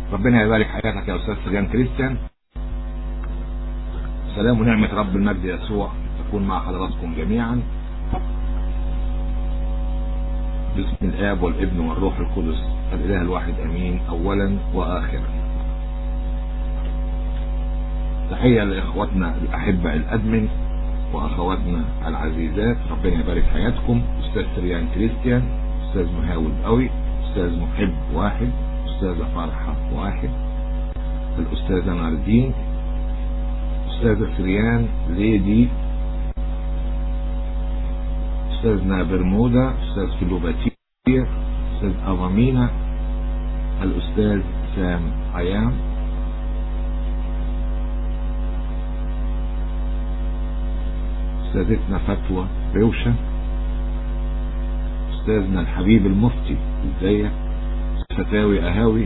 ربنا يبارك حياتك يا أستاذ سريان كريستيان سلام ونعمة رب المجد يسوع تكون مع حضراتكم جميعا باسم الآب والابن والروح القدس الإله الواحد أمين أولا وآخرا تحية لإخواتنا الأحبة الأدمن وأخواتنا العزيزات ربنا يبارك حياتكم أستاذ سريان كريستيان أستاذ مهاود قوي أستاذ محب واحد أستاذة فرحة واحد الأستاذة ناردين أستاذة سريان ليدي أستاذنا برمودا أستاذ كلوباتير أستاذ أوامينا الأستاذ سام عيام أستاذتنا فتوى روشة أستاذنا الحبيب المفتي ازيك فتاوي أهاوي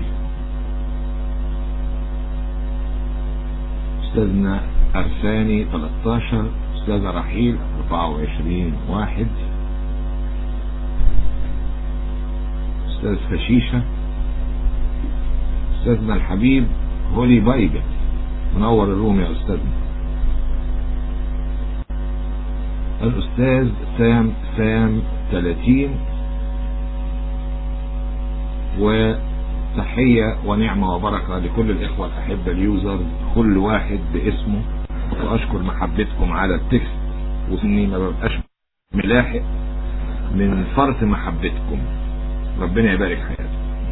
أستاذنا أرساني 13 أستاذة رحيل 24 واحد أستاذ فشيشة أستاذنا الحبيب هولي بايجا منور الروم يا أستاذنا الأستاذ سام سام 30 وتحية ونعمة وبركة لكل الإخوة الأحبة اليوزر كل واحد باسمه وأشكر محبتكم على التكست وإني ما ببقاش ملاحق من فرط محبتكم ربنا يبارك حياتكم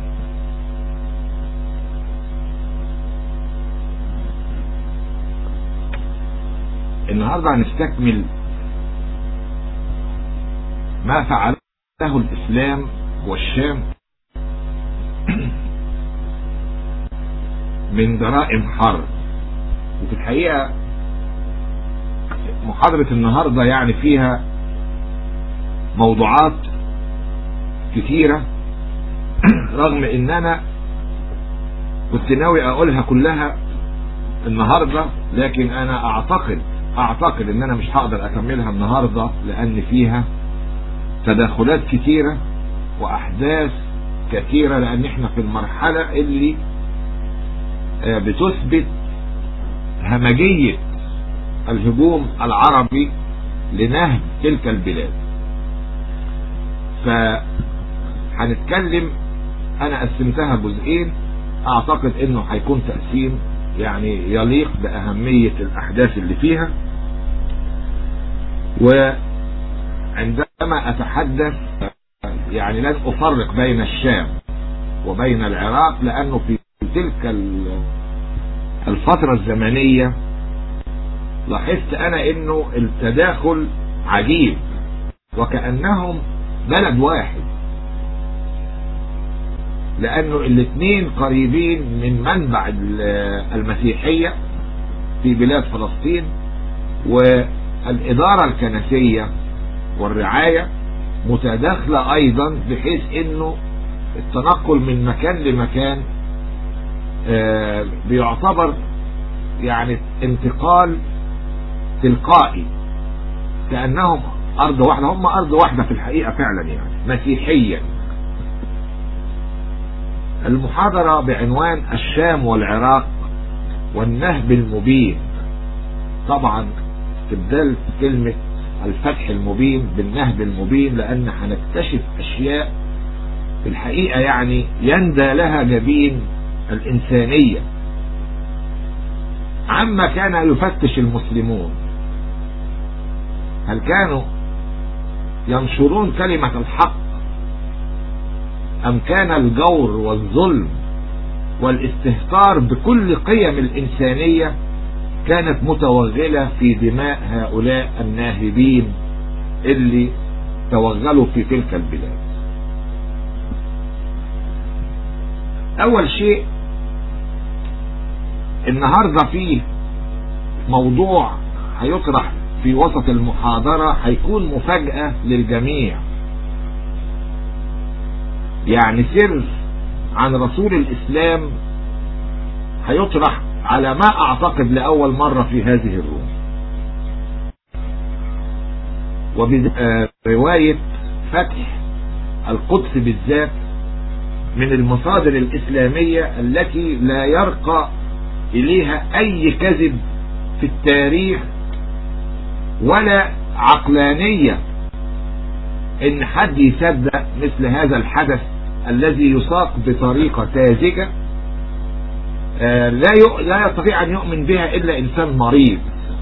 النهاردة هنستكمل ما فعله الإسلام والشام من جرائم حرب وفي الحقيقة محاضرة النهاردة يعني فيها موضوعات كثيرة رغم ان انا كنت ناوي اقولها كلها النهاردة لكن انا اعتقد اعتقد ان انا مش هقدر اكملها النهاردة لان فيها تدخلات كثيرة واحداث كثيرة لان احنا في المرحلة اللي بتثبت همجية الهجوم العربي لنهب تلك البلاد فهنتكلم انا قسمتها جزئين اعتقد انه هيكون تقسيم يعني يليق باهمية الاحداث اللي فيها وعندما اتحدث يعني لن افرق بين الشام وبين العراق لانه في تلك الفترة الزمنية لاحظت انا انه التداخل عجيب وكأنهم بلد واحد لانه الاثنين قريبين من منبع المسيحية في بلاد فلسطين والادارة الكنسية والرعاية متداخلة ايضا بحيث انه التنقل من مكان لمكان آه بيعتبر يعني انتقال تلقائي كأنهم أرض واحدة هم أرض واحدة في الحقيقة فعلا يعني مسيحيا المحاضرة بعنوان الشام والعراق والنهب المبين طبعا استبدال كلمة الفتح المبين بالنهب المبين لأن هنكتشف أشياء في الحقيقة يعني يندى لها جبين الإنسانية عما كان يفتش المسلمون هل كانوا ينشرون كلمة الحق أم كان الجور والظلم والاستهتار بكل قيم الإنسانية كانت متوغلة في دماء هؤلاء الناهبين اللي توغلوا في تلك البلاد أول شيء النهاردة فيه موضوع هيطرح في وسط المحاضرة هيكون مفاجأة للجميع يعني سر عن رسول الإسلام هيطرح على ما أعتقد لأول مرة في هذه الروم وبرواية فتح القدس بالذات من المصادر الإسلامية التي لا يرقى إليها أي كذب في التاريخ ولا عقلانية إن حد يصدق مثل هذا الحدث الذي يساق بطريقة ساذجة آه، لا لا يستطيع أن يؤمن بها إلا إنسان مريض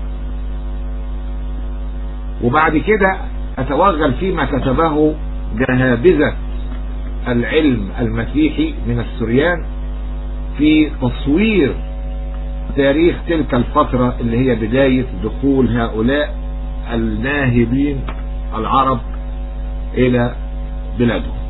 وبعد كده أتوغل فيما كتبه جهابذة العلم المسيحي من السريان في تصوير تاريخ تلك الفترة اللي هي بداية دخول هؤلاء الناهبين العرب إلى بلادهم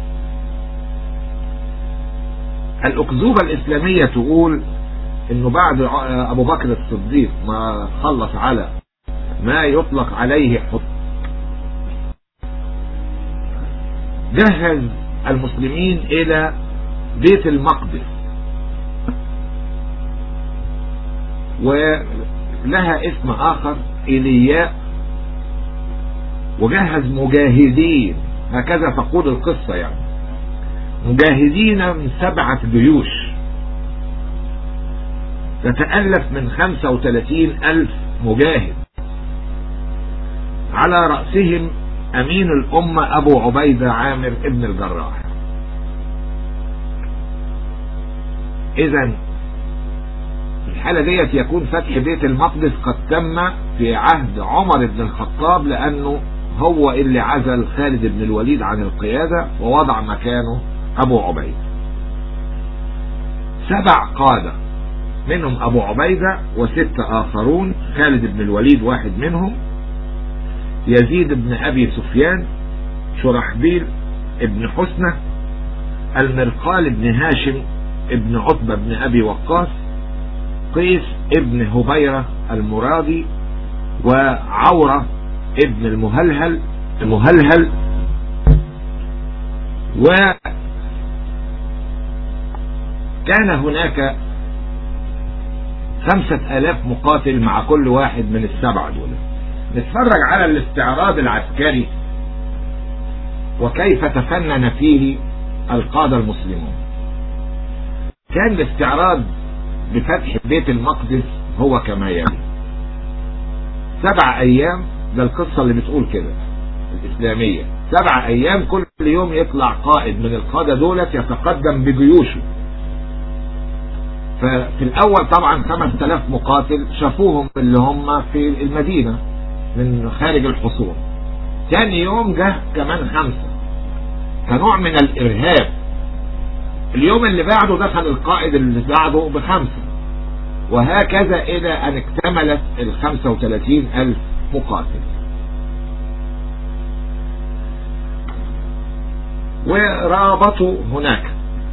الأكذوبة الإسلامية تقول إنه بعد أبو بكر الصديق ما خلص على ما يطلق عليه حب جهز المسلمين إلى بيت المقدس ولها اسم آخر إيلياء وجهز مجاهدين هكذا تقول القصة يعني مجاهدين من سبعة جيوش تتألف من خمسة وثلاثين ألف مجاهد على رأسهم أمين الأمة أبو عبيدة عامر ابن الجراح إذا في الحالة ديت يكون فتح بيت المقدس قد تم في عهد عمر بن الخطاب لأنه هو اللي عزل خالد بن الوليد عن القيادة ووضع مكانه أبو عبيدة سبع قادة منهم أبو عبيدة وست آخرون خالد بن الوليد واحد منهم يزيد بن أبي سفيان شرحبيل ابن حسنة المرقال بن هاشم ابن عتبة بن أبي وقاص قيس ابن هبيرة المرادي وعورة ابن المهلهل المهلهل و كان هناك خمسة آلاف مقاتل مع كل واحد من السبعة دول نتفرج على الاستعراض العسكري وكيف تفنن فيه القادة المسلمون كان الاستعراض بفتح بيت المقدس هو كما يلي سبع ايام ده القصة اللي بتقول كده الاسلامية سبع ايام كل يوم يطلع قائد من القادة دولت يتقدم بجيوشه ففي الاول طبعا 5000 مقاتل شافوهم اللي هم في المدينة من خارج الحصون ثاني يوم جه كمان خمسة كنوع من الارهاب اليوم اللي بعده دخل القائد اللي بعده بخمسة وهكذا الى ان اكتملت ال 35 الف مقاتل ورابطوا هناك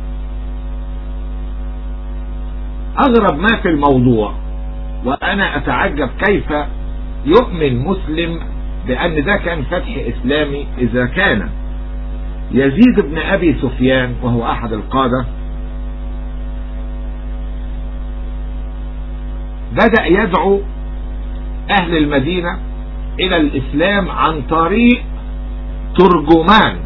اغرب ما في الموضوع وانا اتعجب كيف يؤمن مسلم بان ده كان فتح اسلامي اذا كان يزيد بن ابي سفيان وهو احد القادة بدأ يدعو اهل المدينة الى الاسلام عن طريق ترجمان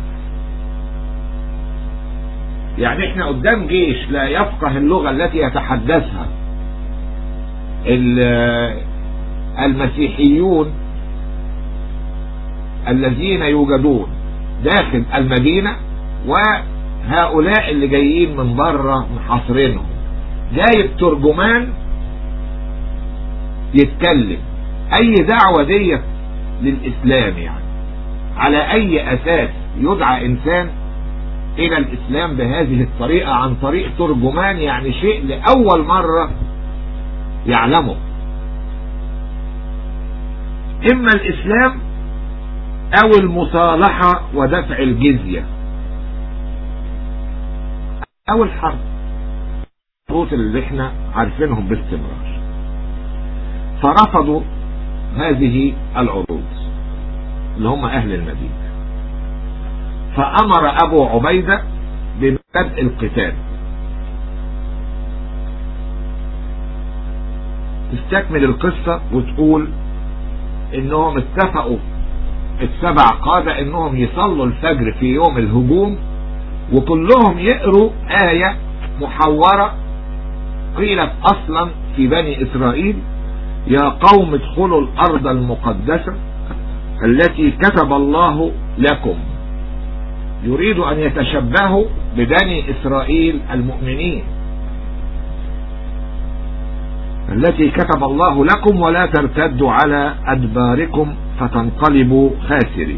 يعني احنا قدام جيش لا يفقه اللغة التي يتحدثها المسيحيون الذين يوجدون داخل المدينة وهؤلاء اللي جايين من بره محاصرينهم جايب ترجمان يتكلم اي دعوة ديت للاسلام يعني على اي اساس يدعى انسان الى الاسلام بهذه الطريقة عن طريق ترجمان يعني شيء لاول مرة يعلمه اما الاسلام او المصالحة ودفع الجزية او الحرب الشروط اللي احنا عارفينهم باستمرار فرفضوا هذه العروض اللي هم اهل المدينة فامر ابو عبيدة ببدء القتال تستكمل القصة وتقول انهم اتفقوا السبع قادة انهم يصلوا الفجر في يوم الهجوم وكلهم يقروا آية محورة قيلت أصلا في بني إسرائيل يا قوم ادخلوا الأرض المقدسة التي كتب الله لكم يريد أن يتشبهوا ببني إسرائيل المؤمنين التي كتب الله لكم ولا ترتدوا على أدباركم فتنقلبوا خاسرين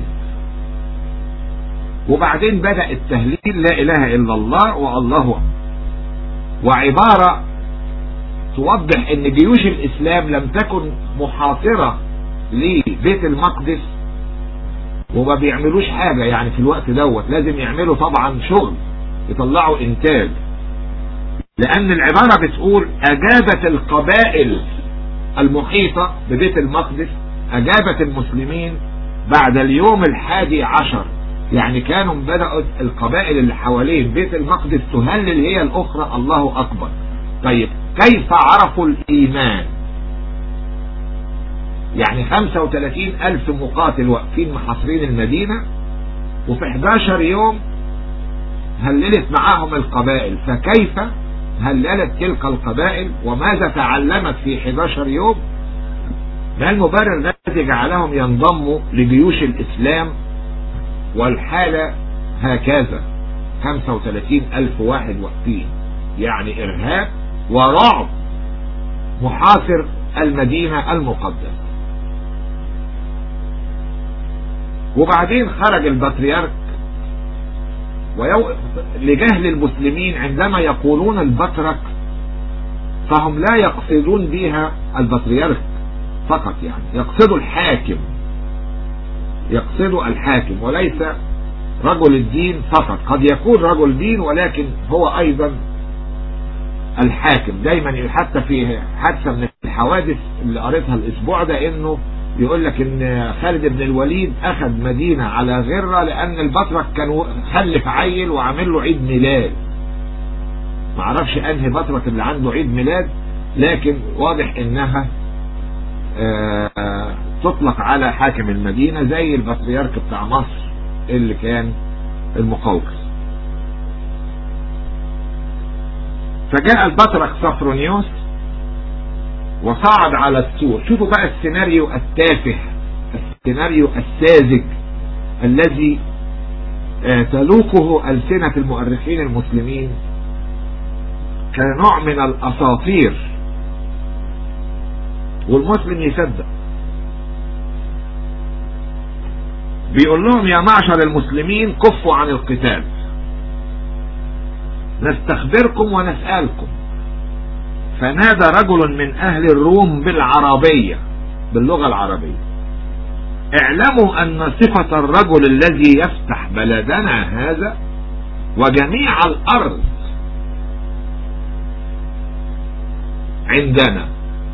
وبعدين بدأ التهليل لا إله إلا الله والله وعبارة توضح ان جيوش الاسلام لم تكن محاصرة لبيت المقدس وما بيعملوش حاجة يعني في الوقت دوت لازم يعملوا طبعا شغل يطلعوا انتاج لان العبارة بتقول اجابت القبائل المحيطة ببيت المقدس اجابت المسلمين بعد اليوم الحادي عشر يعني كانوا بدأت القبائل اللي حوالين بيت المقدس تهلل هي الاخرى الله اكبر طيب كيف عرفوا الايمان يعني 35 الف مقاتل واقفين محاصرين المدينة وفي 11 يوم هللت معاهم القبائل فكيف هللت تلك القبائل وماذا تعلمت في 11 يوم ما المبرر الذي جعلهم ينضموا لجيوش الاسلام والحالة هكذا 35 الف واحد واقفين يعني ارهاب ورعب محاصر المدينة المقدسة وبعدين خرج البطريرك ويو... لجهل المسلمين عندما يقولون البطرك فهم لا يقصدون بها البطريرك فقط يعني يقصدوا الحاكم يقصدوا الحاكم وليس رجل الدين فقط قد يكون رجل دين ولكن هو ايضا الحاكم دايما حتى في حادثة من الحوادث اللي قريتها الاسبوع ده انه يقول لك ان خالد بن الوليد اخذ مدينة على غرة لان البطرك كان خلف عيل وعامل له عيد ميلاد معرفش انهي بطرك اللي عنده عيد ميلاد لكن واضح انها آه تطلق على حاكم المدينة زي البطريرك بتاع مصر اللي كان المقوقس فجاء البطرك صفرونيوس وصعد على السور شوفوا بقى السيناريو التافه السيناريو الساذج الذي تلوقه ألسنة المؤرخين المسلمين كنوع من الأساطير والمسلم يصدق بيقول لهم يا معشر المسلمين كفوا عن القتال نستخبركم ونسألكم فنادى رجل من اهل الروم بالعربية باللغة العربية اعلموا ان صفة الرجل الذي يفتح بلدنا هذا وجميع الارض عندنا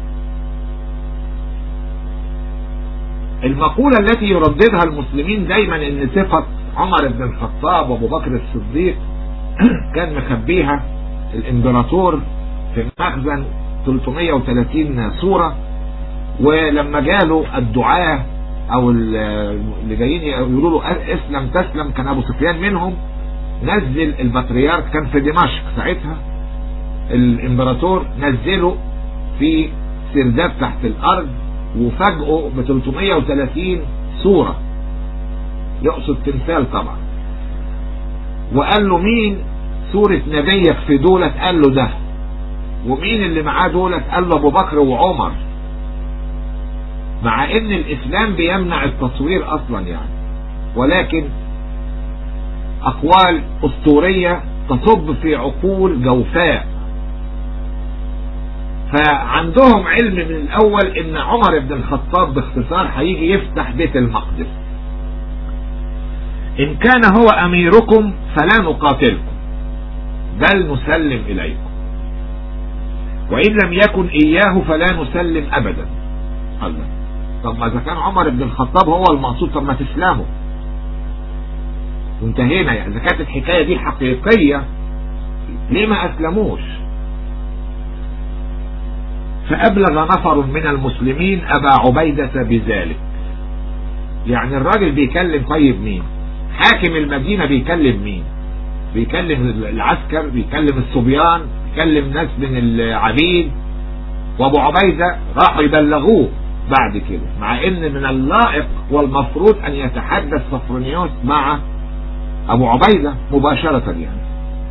المقولة التي يرددها المسلمين دايما ان صفة عمر بن الخطاب وابو بكر الصديق كان مخبيها الامبراطور في مخزن 330 صورة ولما جاله الدعاة او اللي جايين يقولوا له اسلم تسلم كان ابو سفيان منهم نزل البطريرك كان في دمشق ساعتها الامبراطور نزله في سرداب تحت الارض وفاجئه ب 330 صورة يقصد تمثال طبعا وقال له مين صورة نبيك في دولة قال له ده ومين اللي معاه دولة قال له ابو بكر وعمر مع ان الاسلام بيمنع التصوير اصلا يعني ولكن اقوال اسطورية تصب في عقول جوفاء فعندهم علم من الاول ان عمر بن الخطاب باختصار هيجي يفتح بيت المقدس ان كان هو اميركم فلا نقاتلكم بل نسلم اليكم وان لم يكن اياه فلا نسلم ابدا الله طب ما اذا كان عمر بن الخطاب هو المقصود طب ما تسلموا وانتهينا يعني اذا كانت الحكايه دي حقيقيه ليه ما اسلموش فأبلغ نفر من المسلمين أبا عبيدة بذلك يعني الراجل بيكلم طيب مين حاكم المدينة بيكلم مين بيكلم العسكر بيكلم الصبيان بيكلم ناس من العبيد وابو عبيدة راحوا يبلغوه بعد كده مع ان من اللائق والمفروض ان يتحدث صفرونيوس مع ابو عبيدة مباشرة يعني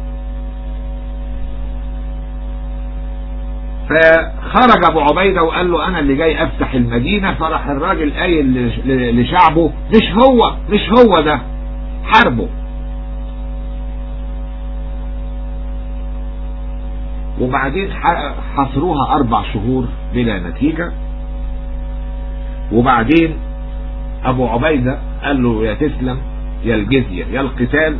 فخرج ابو عبيدة وقال له انا اللي جاي افتح المدينة فراح الراجل قايل لشعبه مش هو مش هو ده حاربه وبعدين حصروها اربع شهور بلا نتيجة وبعدين ابو عبيدة قال له يا تسلم يا الجزية يا القتال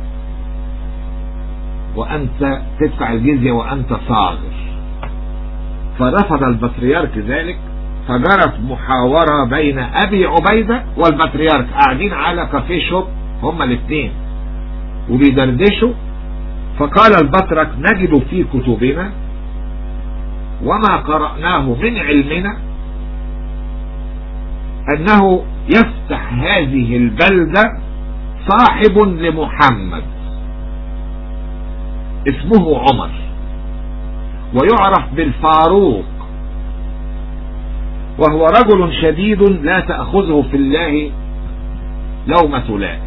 وانت تدفع الجزية وانت صاغر فرفض البطريرك ذلك فجرت محاورة بين ابي عبيدة والبطريرك قاعدين على كافيه شوب هما الاثنين وبيدردشوا فقال البطرك نجد في كتبنا وما قرأناه من علمنا أنه يفتح هذه البلدة صاحب لمحمد اسمه عمر ويعرف بالفاروق وهو رجل شديد لا تأخذه في الله لومة لائم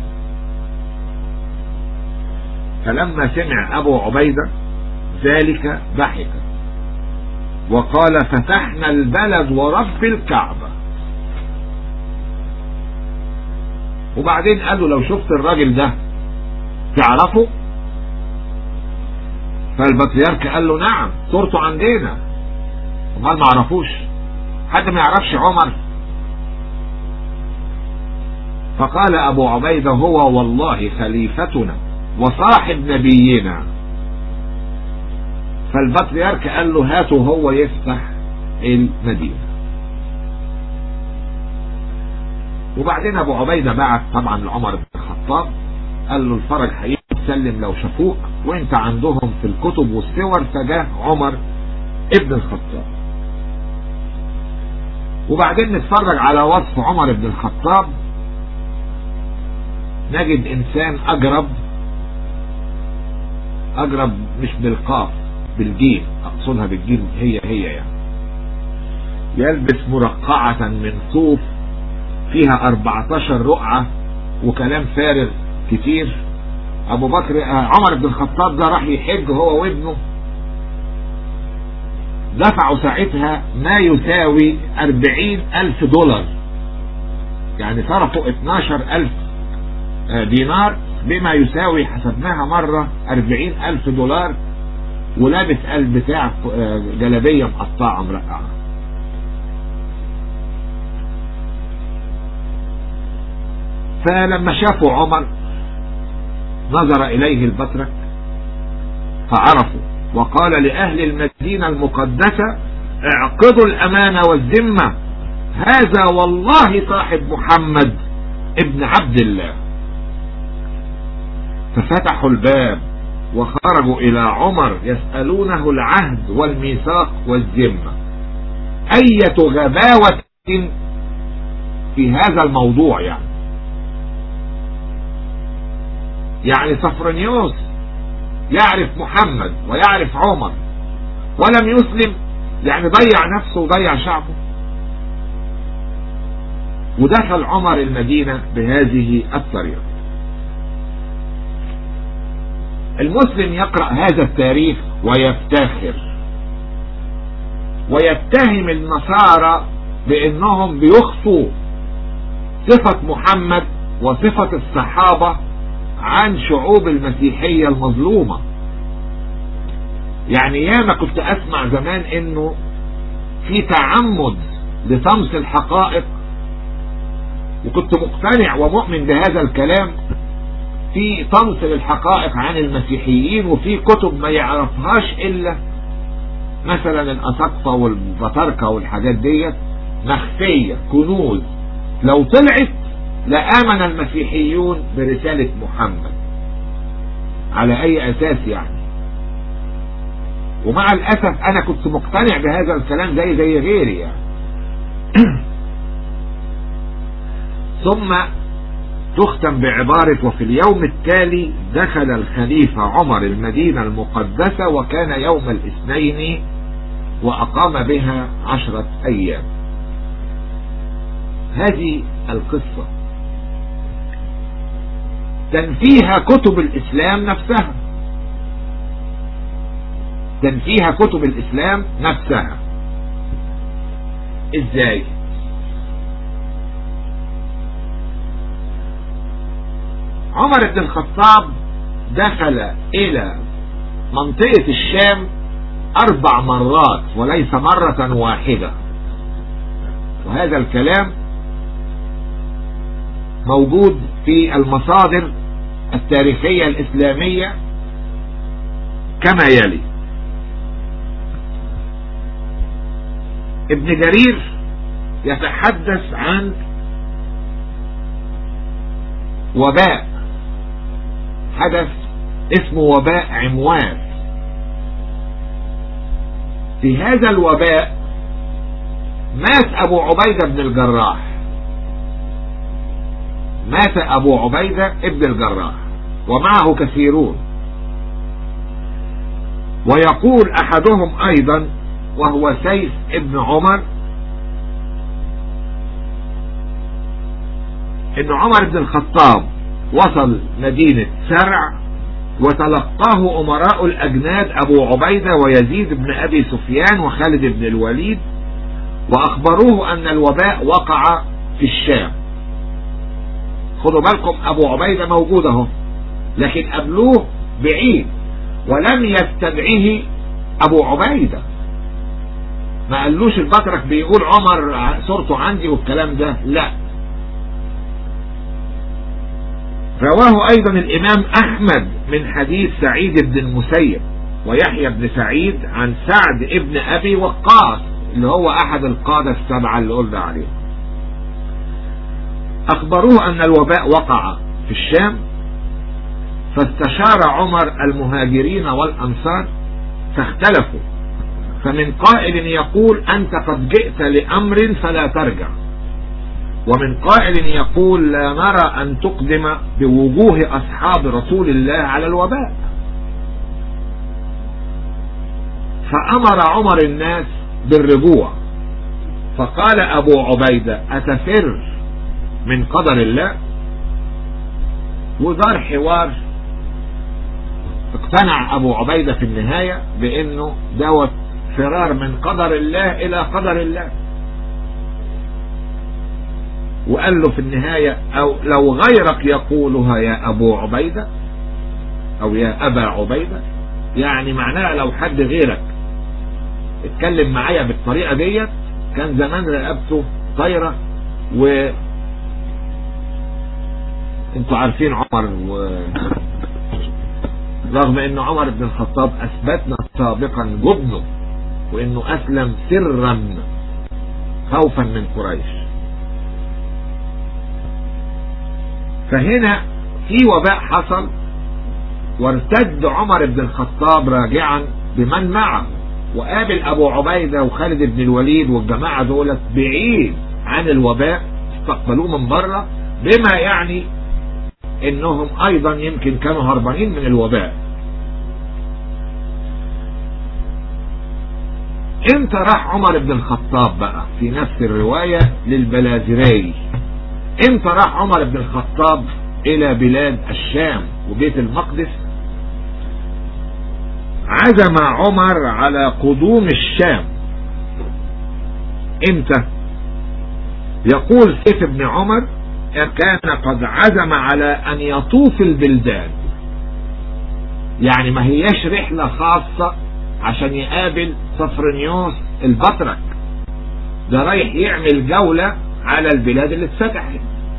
فلما سمع أبو عبيدة ذلك ضحك وقال فتحنا البلد ورب الكعبة وبعدين قال له لو شفت الراجل ده تعرفه فالبطريرك قال له نعم صورته عندنا امال ما عرفوش حد ما يعرفش عمر فقال ابو عبيدة هو والله خليفتنا وصاحب نبينا فالبطريرك قال له هاته هو يفتح المدينة وبعدين ابو عبيدة بعت طبعا لعمر بن الخطاب قال له الفرج هيتسلم لو شافوك وانت عندهم في الكتب والصور فجاه عمر ابن الخطاب وبعدين نتفرج على وصف عمر بن الخطاب نجد انسان اجرب اجرب مش بالقاف بالجيم اقصدها بالجيم هي هي يعني يلبس مرقعة من صوف فيها 14 رقعة وكلام فارغ كتير ابو بكر عمر بن الخطاب ده راح يحج هو وابنه دفعوا ساعتها ما يساوي 40 الف دولار يعني صرفوا 12 الف دينار بما يساوي حسبناها مرة 40 الف دولار ولابس قلب بتاع جلبية مقطعة مرقعة فلما شافوا عمر نظر إليه البطرك فعرفوا وقال لأهل المدينة المقدسة اعقدوا الأمانة والذمة هذا والله صاحب محمد ابن عبد الله ففتحوا الباب وخرجوا إلى عمر يسألونه العهد والميثاق والذمة أية غباوة في هذا الموضوع يعني يعني صفرنيوس يعرف محمد ويعرف عمر ولم يسلم يعني ضيع نفسه وضيع شعبه ودخل عمر المدينة بهذه الطريقة المسلم يقرأ هذا التاريخ ويفتخر ويتهم النصارى بانهم بيخفوا صفة محمد وصفة الصحابة عن شعوب المسيحية المظلومة يعني ياما كنت اسمع زمان انه في تعمد لطمس الحقائق وكنت مقتنع ومؤمن بهذا الكلام في طمس للحقائق عن المسيحيين وفي كتب ما يعرفهاش الا مثلا الاساقفة والبطاركة والحاجات ديت مخفية كنوز لو طلعت لآمن المسيحيون برسالة محمد على اي اساس يعني ومع الاسف انا كنت مقتنع بهذا الكلام زي زي غيري يعني ثم تختم بعبارة وفي اليوم التالي دخل الخليفة عمر المدينة المقدسة وكان يوم الاثنين وأقام بها عشرة أيام هذه القصة تنفيها كتب الإسلام نفسها تنفيها كتب الإسلام نفسها إزاي عمر بن الخطاب دخل إلى منطقة الشام أربع مرات وليس مرة واحدة وهذا الكلام موجود في المصادر التاريخية الإسلامية كما يلي ابن جرير يتحدث عن وباء حدث اسمه وباء عمواس في هذا الوباء مات ابو عبيدة بن الجراح مات ابو عبيدة ابن الجراح ومعه كثيرون ويقول احدهم ايضا وهو سيف ابن عمر ان عمر بن الخطاب وصل مدينة سرع وتلقاه امراء الاجناد ابو عبيدة ويزيد بن ابي سفيان وخالد بن الوليد واخبروه ان الوباء وقع في الشام خدوا بالكم ابو عبيدة موجود اهو لكن قبلوه بعيد ولم يستدعيه ابو عبيدة ما قالوش البطرك بيقول عمر صورته عندي والكلام ده لا رواه ايضا الامام احمد من حديث سعيد بن المسيب ويحيى بن سعيد عن سعد ابن ابي وقاص اللي هو احد القادة السبعة اللي قلنا عليه اخبروه ان الوباء وقع في الشام فاستشار عمر المهاجرين والانصار فاختلفوا فمن قائل يقول انت قد جئت لامر فلا ترجع ومن قائل يقول لا نرى أن تقدم بوجوه أصحاب رسول الله على الوباء فأمر عمر الناس بالرجوع فقال أبو عبيدة أتفر من قدر الله ودار حوار اقتنع أبو عبيدة في النهاية بأنه دوت فرار من قدر الله إلى قدر الله وقال له في النهاية أو لو غيرك يقولها يا أبو عبيدة أو يا أبا عبيدة يعني معناها لو حد غيرك اتكلم معايا بالطريقة ديت كان زمان رقبته طايرة و انتوا عارفين عمر و... رغم ان عمر بن الخطاب اثبتنا سابقا جبنه وانه اسلم سرا خوفا من قريش فهنا في وباء حصل وارتد عمر بن الخطاب راجعا بمن معه وقابل ابو عبيدة وخالد بن الوليد والجماعة دولت بعيد عن الوباء استقبلوه من بره بما يعني انهم ايضا يمكن كانوا هربانين من الوباء امتى راح عمر بن الخطاب بقى في نفس الرواية للبلازري امتى راح عمر بن الخطاب الى بلاد الشام وبيت المقدس عزم عمر على قدوم الشام امتى يقول سيف بن عمر كان قد عزم على ان يطوف البلدان يعني ما هياش رحلة خاصة عشان يقابل صفرنيوس البطرك ده رايح يعمل جولة على البلاد اللي اتفتحت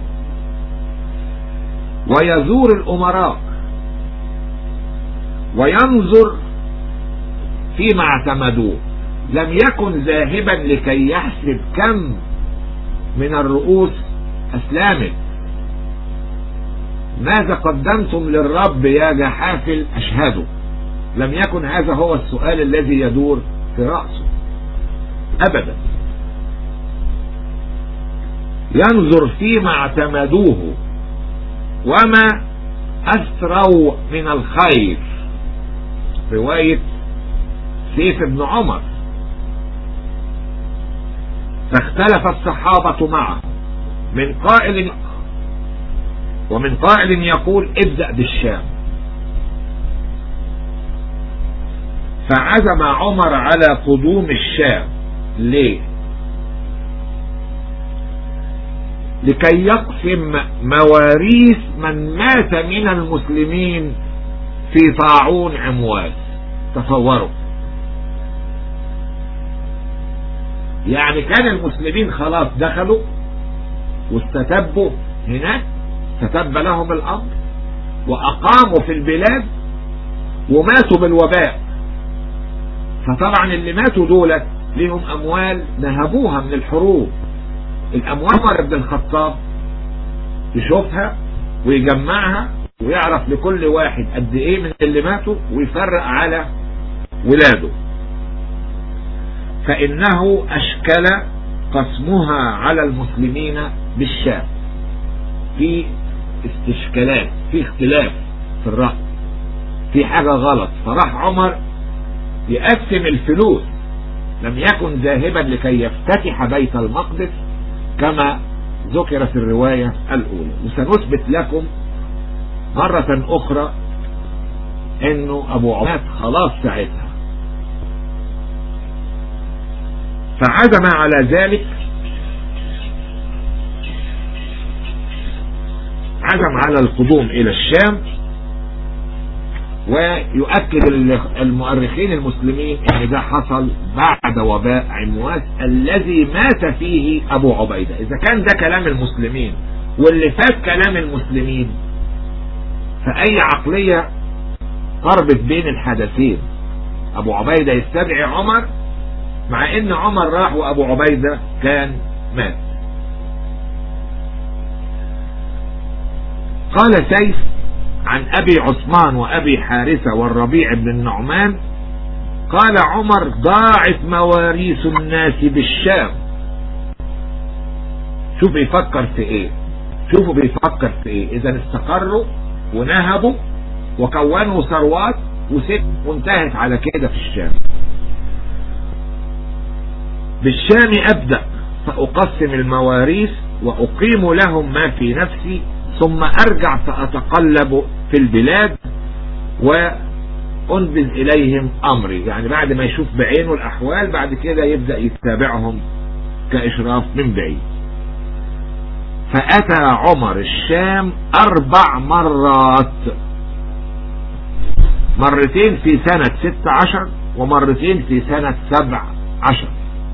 ويزور الامراء وينظر فيما اعتمدوه لم يكن ذاهبا لكي يحسب كم من الرؤوس اسلامت ماذا قدمتم للرب يا جحافل اشهده لم يكن هذا هو السؤال الذي يدور في رأسه ابدا ينظر فيما اعتمدوه وما أسروا من الخير رواية سيف بن عمر فاختلف الصحابة معه من قائل ومن قائل يقول ابدأ بالشام فعزم عمر على قدوم الشام ليه لكي يقسم مواريث من مات من المسلمين في طاعون عمواس تصوروا يعني كان المسلمين خلاص دخلوا واستتبوا هناك استتب لهم الامر واقاموا في البلاد وماتوا بالوباء فطبعا اللي ماتوا دولت لهم اموال نهبوها من الحروب الاموال عمر بن الخطاب يشوفها ويجمعها ويعرف لكل واحد قد ايه من اللي ماتوا ويفرق على ولاده فانه اشكل قسمها على المسلمين بالشام في استشكالات في اختلاف في الرأي في حاجة غلط فراح عمر يقسم الفلوس لم يكن ذاهبا لكي يفتتح بيت المقدس كما ذكر في الرواية الأولى وسنثبت لكم مرة أخرى أنه أبو عماد خلاص ساعتها فعزم على ذلك عزم على القدوم إلى الشام ويؤكد المؤرخين المسلمين ان ده حصل بعد وباء عمواس الذي مات فيه ابو عبيدة اذا كان ده كلام المسلمين واللي فات كلام المسلمين فاي عقلية قربت بين الحدثين ابو عبيدة يستدعي عمر مع ان عمر راح وابو عبيدة كان مات قال سيف عن أبي عثمان وأبي حارثة والربيع بن النعمان قال عمر ضاعت مواريث الناس بالشام شوف بيفكر في ايه شوفوا بيفكر في ايه اذا استقروا ونهبوا وكونوا ثروات وست وانتهت على كده في الشام بالشام ابدأ فاقسم المواريث واقيم لهم ما في نفسي ثم ارجع فاتقلب في البلاد وانبذ اليهم امري يعني بعد ما يشوف بعينه الاحوال بعد كده يبدأ يتابعهم كاشراف من بعيد فاتى عمر الشام اربع مرات مرتين في سنة ست عشر ومرتين في سنة سبع عشر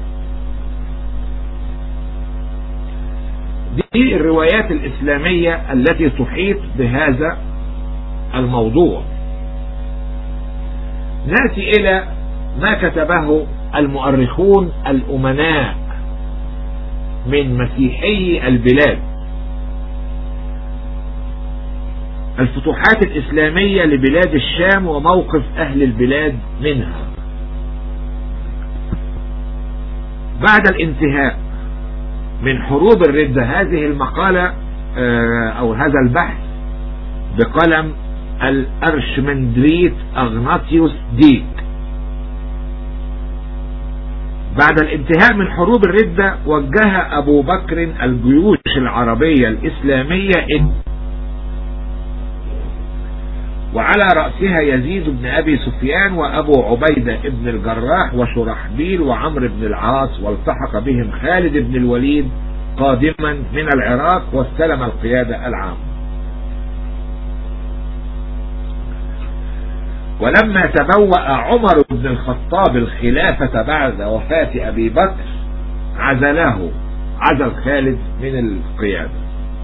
دي الروايات الإسلامية التي تحيط بهذا الموضوع ناتي إلى ما كتبه المؤرخون الأمناء من مسيحي البلاد الفتوحات الإسلامية لبلاد الشام وموقف أهل البلاد منها بعد الانتهاء من حروب الردة هذه المقالة او هذا البحث بقلم الارشمندريت اغناطيوس ديك بعد الانتهاء من حروب الردة وجه ابو بكر الجيوش العربية الاسلامية وعلى رأسها يزيد بن أبي سفيان وأبو عبيدة بن الجراح وشرحبيل وعمر بن العاص والتحق بهم خالد بن الوليد قادما من العراق واستلم القيادة العامة ولما تبوأ عمر بن الخطاب الخلافة بعد وفاة أبي بكر عزله عزل خالد من القيادة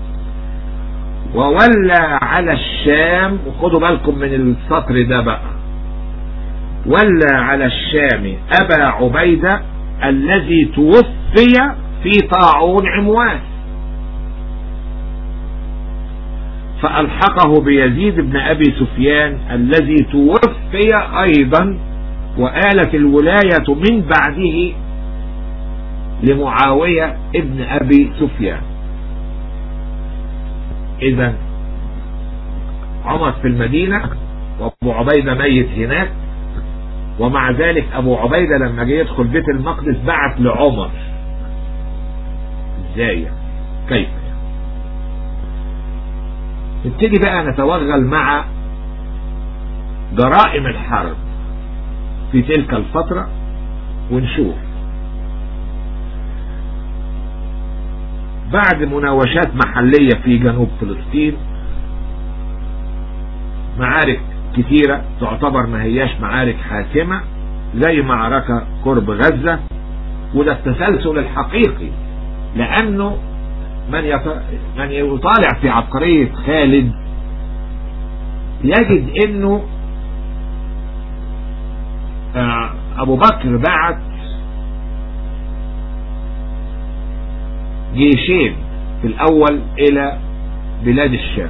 وولى على الشام وخدوا بالكم من السطر ده بقى ولى على الشام أبا عبيدة الذي توفي في طاعون عمواس فألحقه بيزيد بن أبي سفيان الذي توفي أيضا وآلت الولاية من بعده لمعاوية ابن أبي سفيان إذا عمر في المدينة وابو عبيدة ميت هناك ومع ذلك ابو عبيدة لما جه يدخل بيت المقدس بعت لعمر ازاي كيف نبتدي بقى نتوغل مع جرائم الحرب في تلك الفترة ونشوف بعد مناوشات محلية في جنوب فلسطين معارك كثيرة تعتبر ما هياش معارك حاسمة زي معركة قرب غزة وده التسلسل الحقيقي لأنه من من يطالع في عبقرية خالد يجد انه ابو بكر بعت جيشين في الاول الى بلاد الشام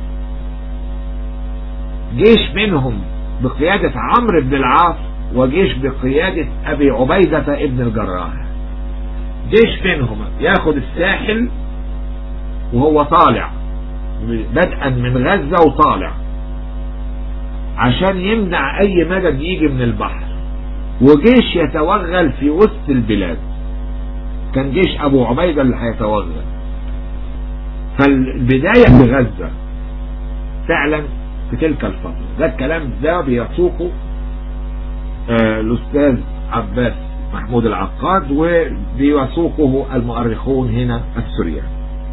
جيش منهم بقيادة عمرو بن العاص وجيش بقيادة ابي عبيدة ابن الجراح جيش منهم ياخد الساحل وهو طالع بدءا من غزة وطالع عشان يمنع اي مدد يجي من البحر وجيش يتوغل في وسط البلاد كان جيش ابو عبيدة اللي هيتوغل فالبداية بغزة فعلا في تلك الفترة ده الكلام ده بيسوقه آه الاستاذ عباس محمود العقاد وبيسوقه المؤرخون هنا السوريان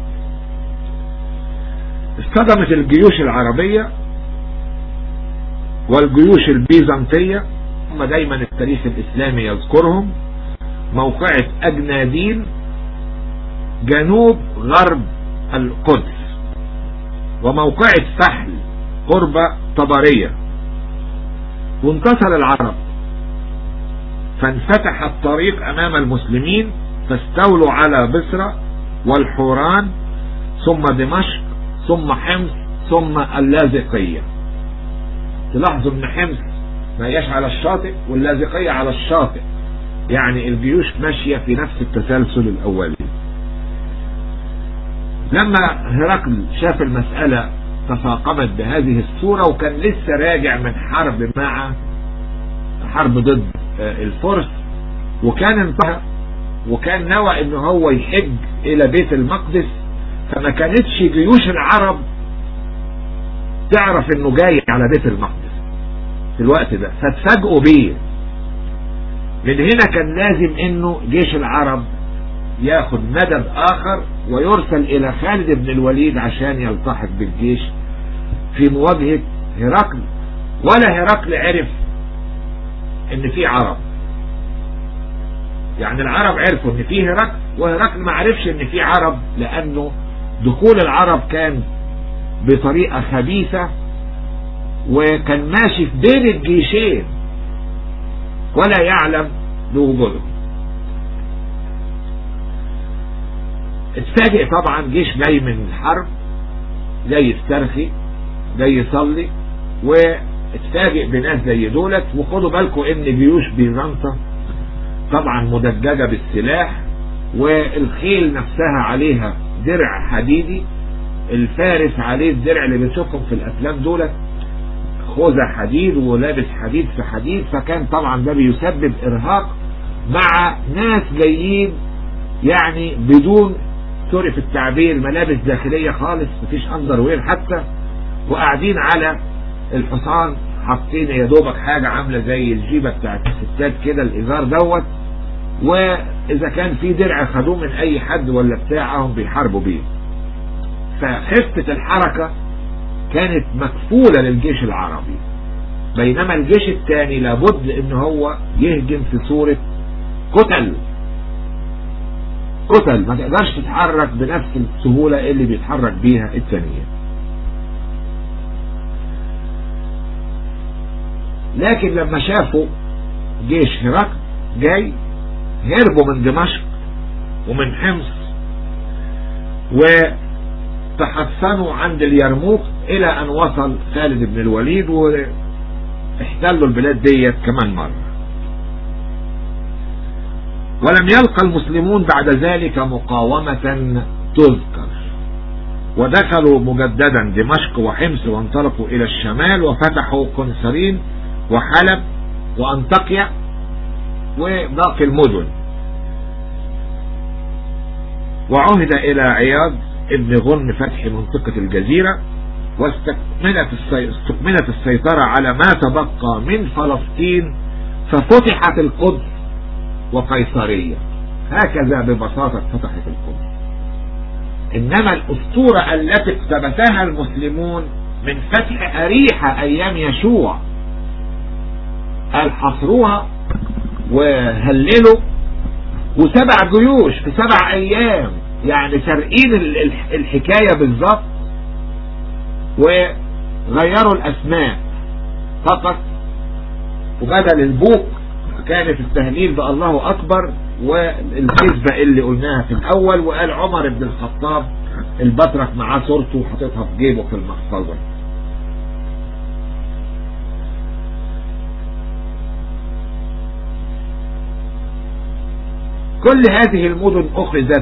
اصطدمت الجيوش العربية والجيوش البيزنطية هم دايما التاريخ الاسلامي يذكرهم موقعة اجنادين جنوب غرب القدس وموقعة فحل قرب طبرية وانتصر العرب فانفتح الطريق امام المسلمين فاستولوا على بصرة والحوران ثم دمشق ثم حمص ثم اللاذقية تلاحظوا ان حمص ما هياش على الشاطئ واللاذقية على الشاطئ يعني الجيوش ماشية في نفس التسلسل الاولي لما هرقل شاف المسألة تفاقمت بهذه الصورة وكان لسه راجع من حرب مع حرب ضد الفرس وكان انتهى وكان نوى ان هو يحج الى بيت المقدس فما كانتش جيوش العرب تعرف انه جاي على بيت المقدس في الوقت ده فاتفاجئوا بيه من هنا كان لازم انه جيش العرب ياخد مدد اخر ويرسل الى خالد بن الوليد عشان يلتحق بالجيش في مواجهة هرقل ولا هرقل عرف ان في عرب يعني العرب عرفوا ان في هرقل وهرقل ما عرفش ان في عرب لانه دخول العرب كان بطريقة خبيثة وكان ماشي في بين الجيشين ولا يعلم بوجودهم اتفاجئ طبعا جيش جاي من الحرب جاي يسترخي جاي يصلي واتفاجئ بناس زي دولت وخدوا بالكم ان جيوش بيزنطة طبعا مدججة بالسلاح والخيل نفسها عليها درع حديدي الفارس عليه الدرع اللي بنشوفهم في الافلام دولت خوذة حديد ولابس حديد في حديد فكان طبعا ده بيسبب ارهاق مع ناس جايين يعني بدون سوري في التعبير ملابس داخلية خالص مفيش اندر وير حتى وقاعدين على الحصان حاطين يا دوبك حاجة عاملة زي الجيبة بتاعت الستات كده الازار دوت واذا كان في درع خدوه من اي حد ولا بتاعهم بيحاربوا بيه فخفة الحركة كانت مكفولة للجيش العربي بينما الجيش الثاني لابد ان هو يهجم في صورة قتل قتل ما تقدرش تتحرك بنفس السهولة اللي بيتحرك بيها الثانية لكن لما شافوا جيش هرقل جاي هربوا من دمشق ومن حمص وتحصنوا عند اليرموك الى ان وصل خالد بن الوليد واحتلوا البلاد ديت كمان مرة ولم يلقى المسلمون بعد ذلك مقاومة تذكر ودخلوا مجددا دمشق وحمص وانطلقوا إلى الشمال وفتحوا قنصرين وحلب وأنطاكيا وباقي المدن وعهد إلى عياض ابن غن فتح منطقة الجزيرة واستكملت استكملت السيطرة على ما تبقى من فلسطين ففتحت القدس وقيصرية هكذا ببساطة فتحت القدس إنما الأسطورة التي اقتبسها المسلمون من فتح أريحة أيام يشوع قال حصروها وهللوا وسبع جيوش في سبع أيام يعني سارقين الحكاية بالظبط وغيروا الأسماء فقط وبدل البوق كانت التهليل بالله أكبر والكذبة اللي قلناها في الأول وقال عمر بن الخطاب البطرك معاه صورته وحطيتها في جيبه في المحفظة كل هذه المدن أخذت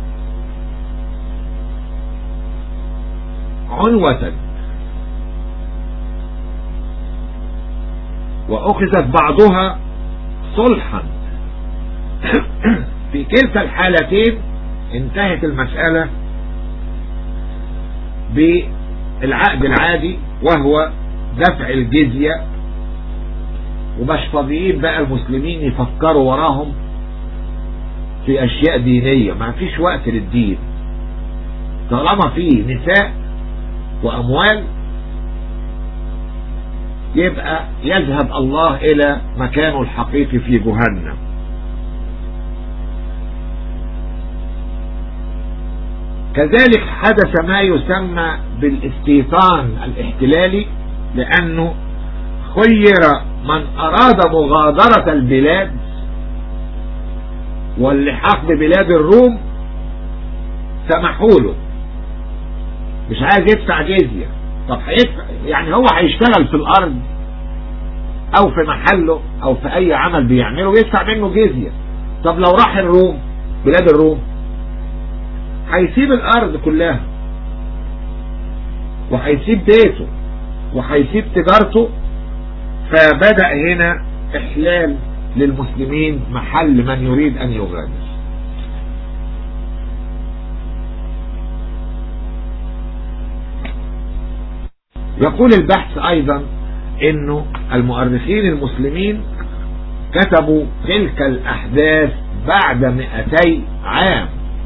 عنوة وأخذت بعضها صلحا في كلتا الحالتين انتهت المسألة بالعقد العادي وهو دفع الجزية ومش فاضيين بقى المسلمين يفكروا وراهم في اشياء دينية ما فيش وقت للدين طالما في نساء واموال يبقى يذهب الله الى مكانه الحقيقي في جهنم كذلك حدث ما يسمى بالاستيطان الاحتلالي لانه خير من اراد مغادرة البلاد واللحاق ببلاد الروم سمحوا له مش عايز يدفع جزية طب هيدفع يعني هو هيشتغل في الارض او في محله او في اي عمل بيعمله يدفع منه جزية طب لو راح الروم بلاد الروم هيسيب الارض كلها وهيسيب بيته وهيسيب تجارته فبدأ هنا احلال للمسلمين محل من يريد ان يغادر يقول البحث ايضا انه المؤرخين المسلمين كتبوا تلك الاحداث بعد 200 عام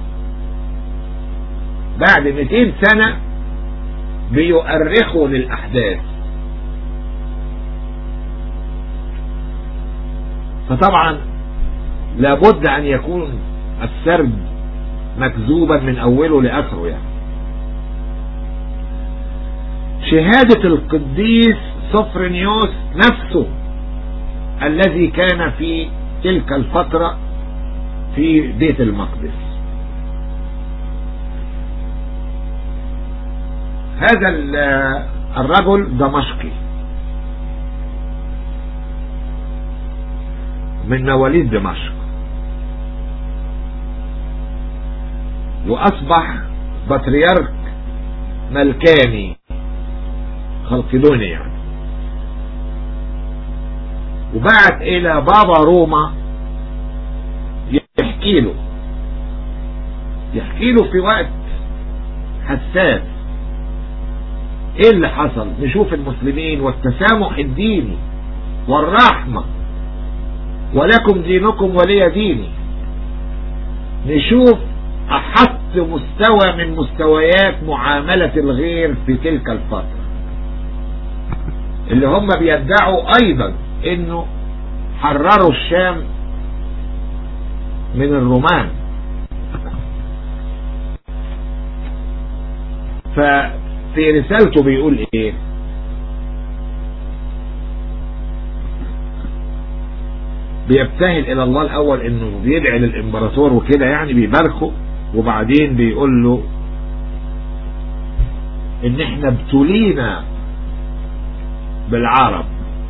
بعد 200 سنة بيؤرخوا للاحداث فطبعا لابد ان يكون السرد مكذوبا من اوله لاخره يعني شهادة القديس صفرنيوس نفسه الذي كان في تلك الفترة في بيت المقدس هذا الرجل دمشقي من مواليد دمشق واصبح بطريرك ملكاني خلقدوني يعني وبعت الى بابا روما يحكي له يحكي له في وقت حساس ايه اللي حصل نشوف المسلمين والتسامح الديني والرحمة ولكم دينكم ولي ديني نشوف احط مستوى من مستويات معاملة الغير في تلك الفترة اللي هم بيدعوا ايضا انه حرروا الشام من الرومان ففي رسالته بيقول ايه بيبتهل الى الله الاول انه بيدعي للامبراطور وكده يعني بيباركه وبعدين بيقول له ان احنا ابتلينا بالعرب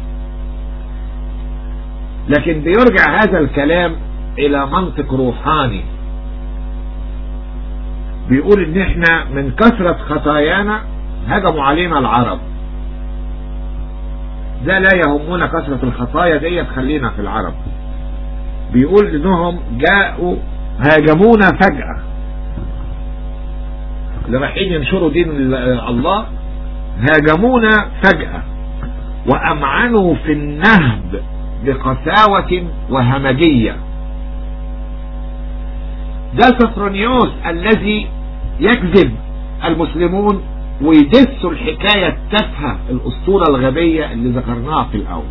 لكن بيرجع هذا الكلام الى منطق روحاني بيقول ان احنا من كثرة خطايانا هجموا علينا العرب ده لا يهمنا كثرة الخطايا دي خلينا في العرب بيقول انهم جاءوا هاجمونا فجأة اللي رايحين ينشروا دين الله هاجمونا فجأة وأمعنوا في النهب بقساوة وهمجية ده سفرونيوس الذي يكذب المسلمون ويدسوا الحكاية التافهة الأسطورة الغبية اللي ذكرناها في الأول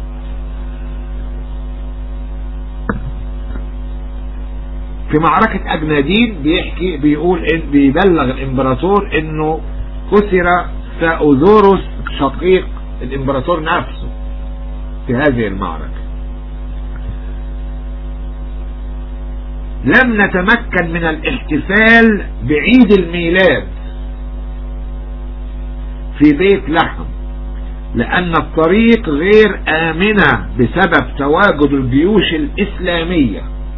في معركة أجنادين بيحكي بيقول إن بيبلغ الإمبراطور إنه كسر ساوزوروس شقيق الإمبراطور نفسه في هذه المعركة لم نتمكن من الاحتفال بعيد الميلاد في بيت لحم لأن الطريق غير آمنة بسبب تواجد الجيوش الإسلامية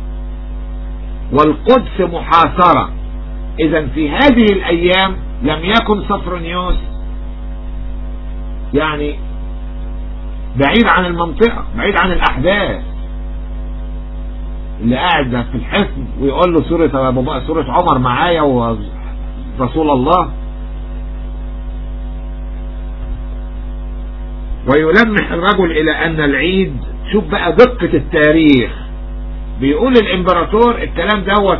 والقدس محاصرة إذا في هذه الأيام لم يكن صفرنيوس يعني بعيد عن المنطقة بعيد عن الأحداث اللي قاعد في الحصن ويقول له سورة أبو بكر سورة عمر معايا ورسول الله ويلمح الرجل إلى أن العيد شوف بقى دقة التاريخ بيقول الإمبراطور الكلام دوت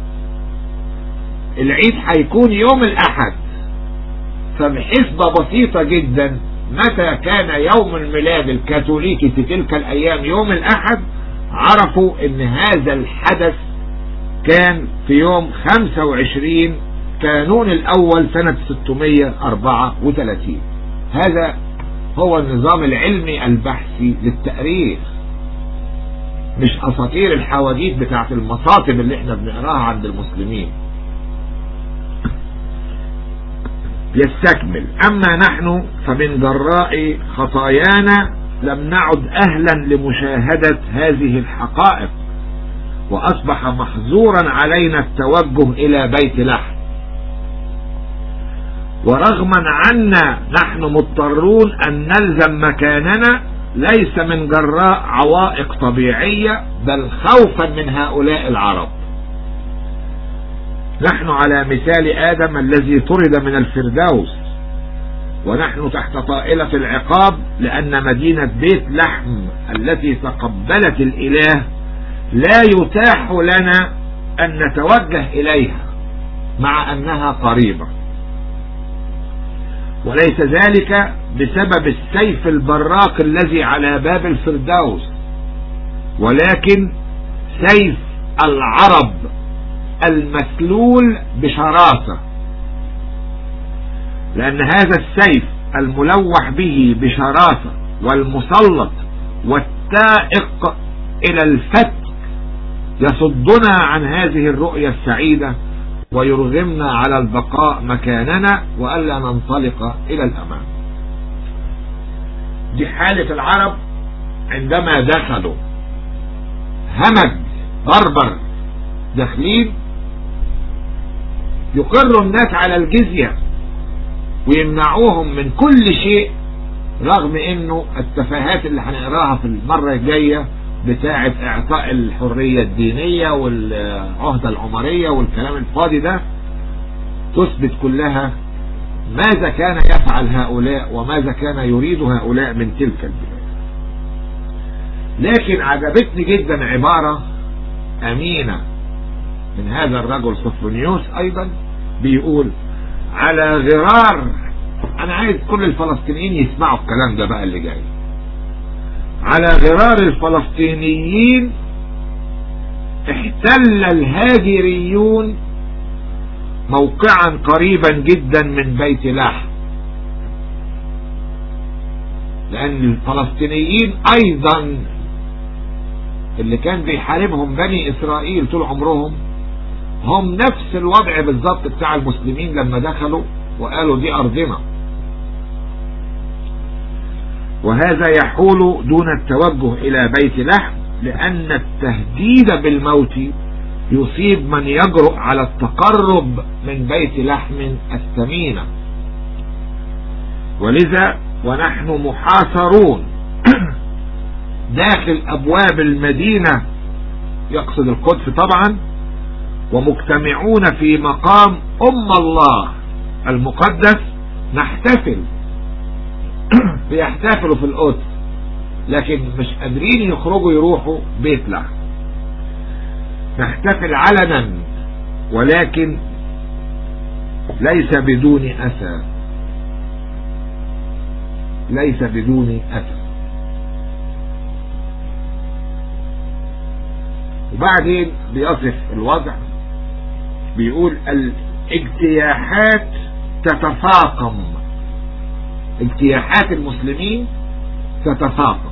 العيد هيكون يوم الأحد فبحسبة بسيطة جدا متى كان يوم الميلاد الكاثوليكي في تلك الأيام يوم الأحد عرفوا ان هذا الحدث كان في يوم 25 كانون الاول سنة 634 هذا هو النظام العلمي البحثي للتاريخ مش اساطير الحواديت بتاعت المصاطب اللي احنا بنقراها عند المسلمين يستكمل اما نحن فمن جراء خطايانا لم نعد أهلا لمشاهدة هذه الحقائق وأصبح محظورا علينا التوجه إلى بيت لحم ورغما عنا نحن مضطرون أن نلزم مكاننا ليس من جراء عوائق طبيعية بل خوفا من هؤلاء العرب نحن على مثال آدم الذي طرد من الفردوس ونحن تحت طائلة العقاب لأن مدينة بيت لحم التي تقبلت الإله لا يتاح لنا أن نتوجه إليها مع أنها قريبة وليس ذلك بسبب السيف البراق الذي على باب الفردوس ولكن سيف العرب المسلول بشراسة لأن هذا السيف الملوح به بشراسة والمسلط والتائق إلى الفتك يصدنا عن هذه الرؤية السعيدة ويرغمنا على البقاء مكاننا وألا ننطلق إلى الأمام دي حالة العرب عندما دخلوا همج بربر داخلين يقر الناس على الجزية ويمنعوهم من كل شيء رغم انه التفاهات اللي هنقراها في المرة الجاية بتاعة اعطاء الحرية الدينية والعهدة العمرية والكلام الفاضي ده تثبت كلها ماذا كان يفعل هؤلاء وماذا كان يريد هؤلاء من تلك البلاد لكن عجبتني جدا عبارة امينة من هذا الرجل صفرونيوس ايضا بيقول على غرار انا عايز كل الفلسطينيين يسمعوا الكلام ده بقى اللي جاي على غرار الفلسطينيين احتل الهاجريون موقعا قريبا جدا من بيت لحم لان الفلسطينيين ايضا اللي كان بيحاربهم بني اسرائيل طول عمرهم هم نفس الوضع بالظبط بتاع المسلمين لما دخلوا وقالوا دي ارضنا وهذا يحول دون التوجه الى بيت لحم لان التهديد بالموت يصيب من يجرؤ على التقرب من بيت لحم الثمينة ولذا ونحن محاصرون داخل أبواب المدينة يقصد القدس طبعا ومجتمعون في مقام أم الله المقدس نحتفل بيحتفلوا في القدس لكن مش قادرين يخرجوا يروحوا بيت لحم نحتفل علنا ولكن ليس بدون أسى ليس بدون أسى وبعدين بيصف الوضع بيقول الاجتياحات تتفاقم اجتياحات المسلمين تتفاقم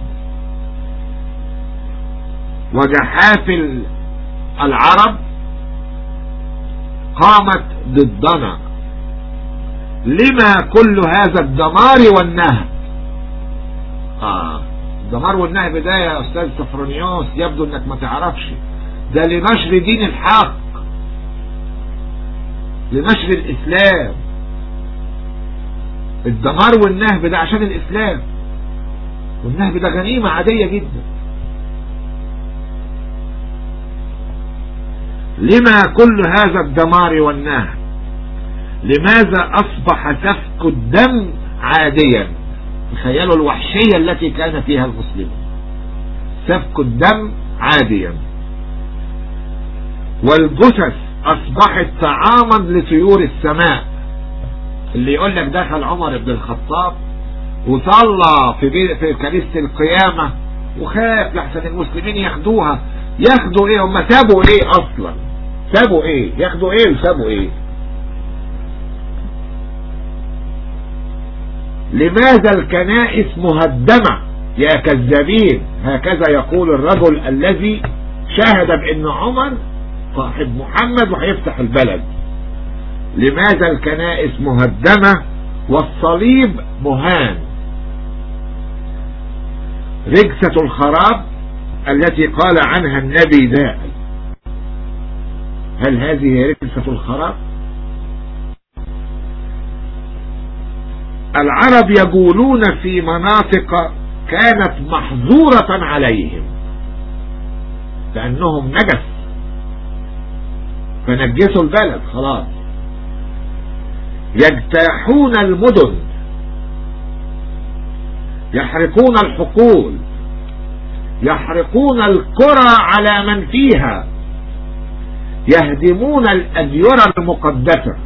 وجحافل العرب قامت ضدنا لما كل هذا الدمار والنهب آه الدمار والنهب ده يا أستاذ سفرونيوس يبدو أنك ما تعرفش ده لنشر دين الحق لنشر الإسلام الدمار والنهب ده عشان الإسلام والنهب ده غنيمة عادية جدا لما كل هذا الدمار والنهب لماذا أصبح سفك الدم عاديا تخيلوا الوحشية التي كان فيها المسلمون سفك الدم عاديا والجثث أصبحت طعاما لطيور السماء اللي يقول لك دخل عمر بن الخطاب وصلى في في كنيسة القيامة وخاف لحسن المسلمين ياخدوها ياخدوا ايه هم سابوا ايه اصلا سابوا ايه ياخدوا ايه وسابوا ايه لماذا الكنائس مهدمة يا كذابين هكذا يقول الرجل الذي شاهد بان عمر صاحب محمد وهيفتح البلد لماذا الكنائس مهدمة والصليب مهان رجسة الخراب التي قال عنها النبي داء هل هذه رجسة الخراب العرب يقولون في مناطق كانت محظورة عليهم لأنهم نجس فنجسوا البلد خلاص يجتاحون المدن يحرقون الحقول يحرقون القرى على من فيها يهدمون الأديرة المقدسة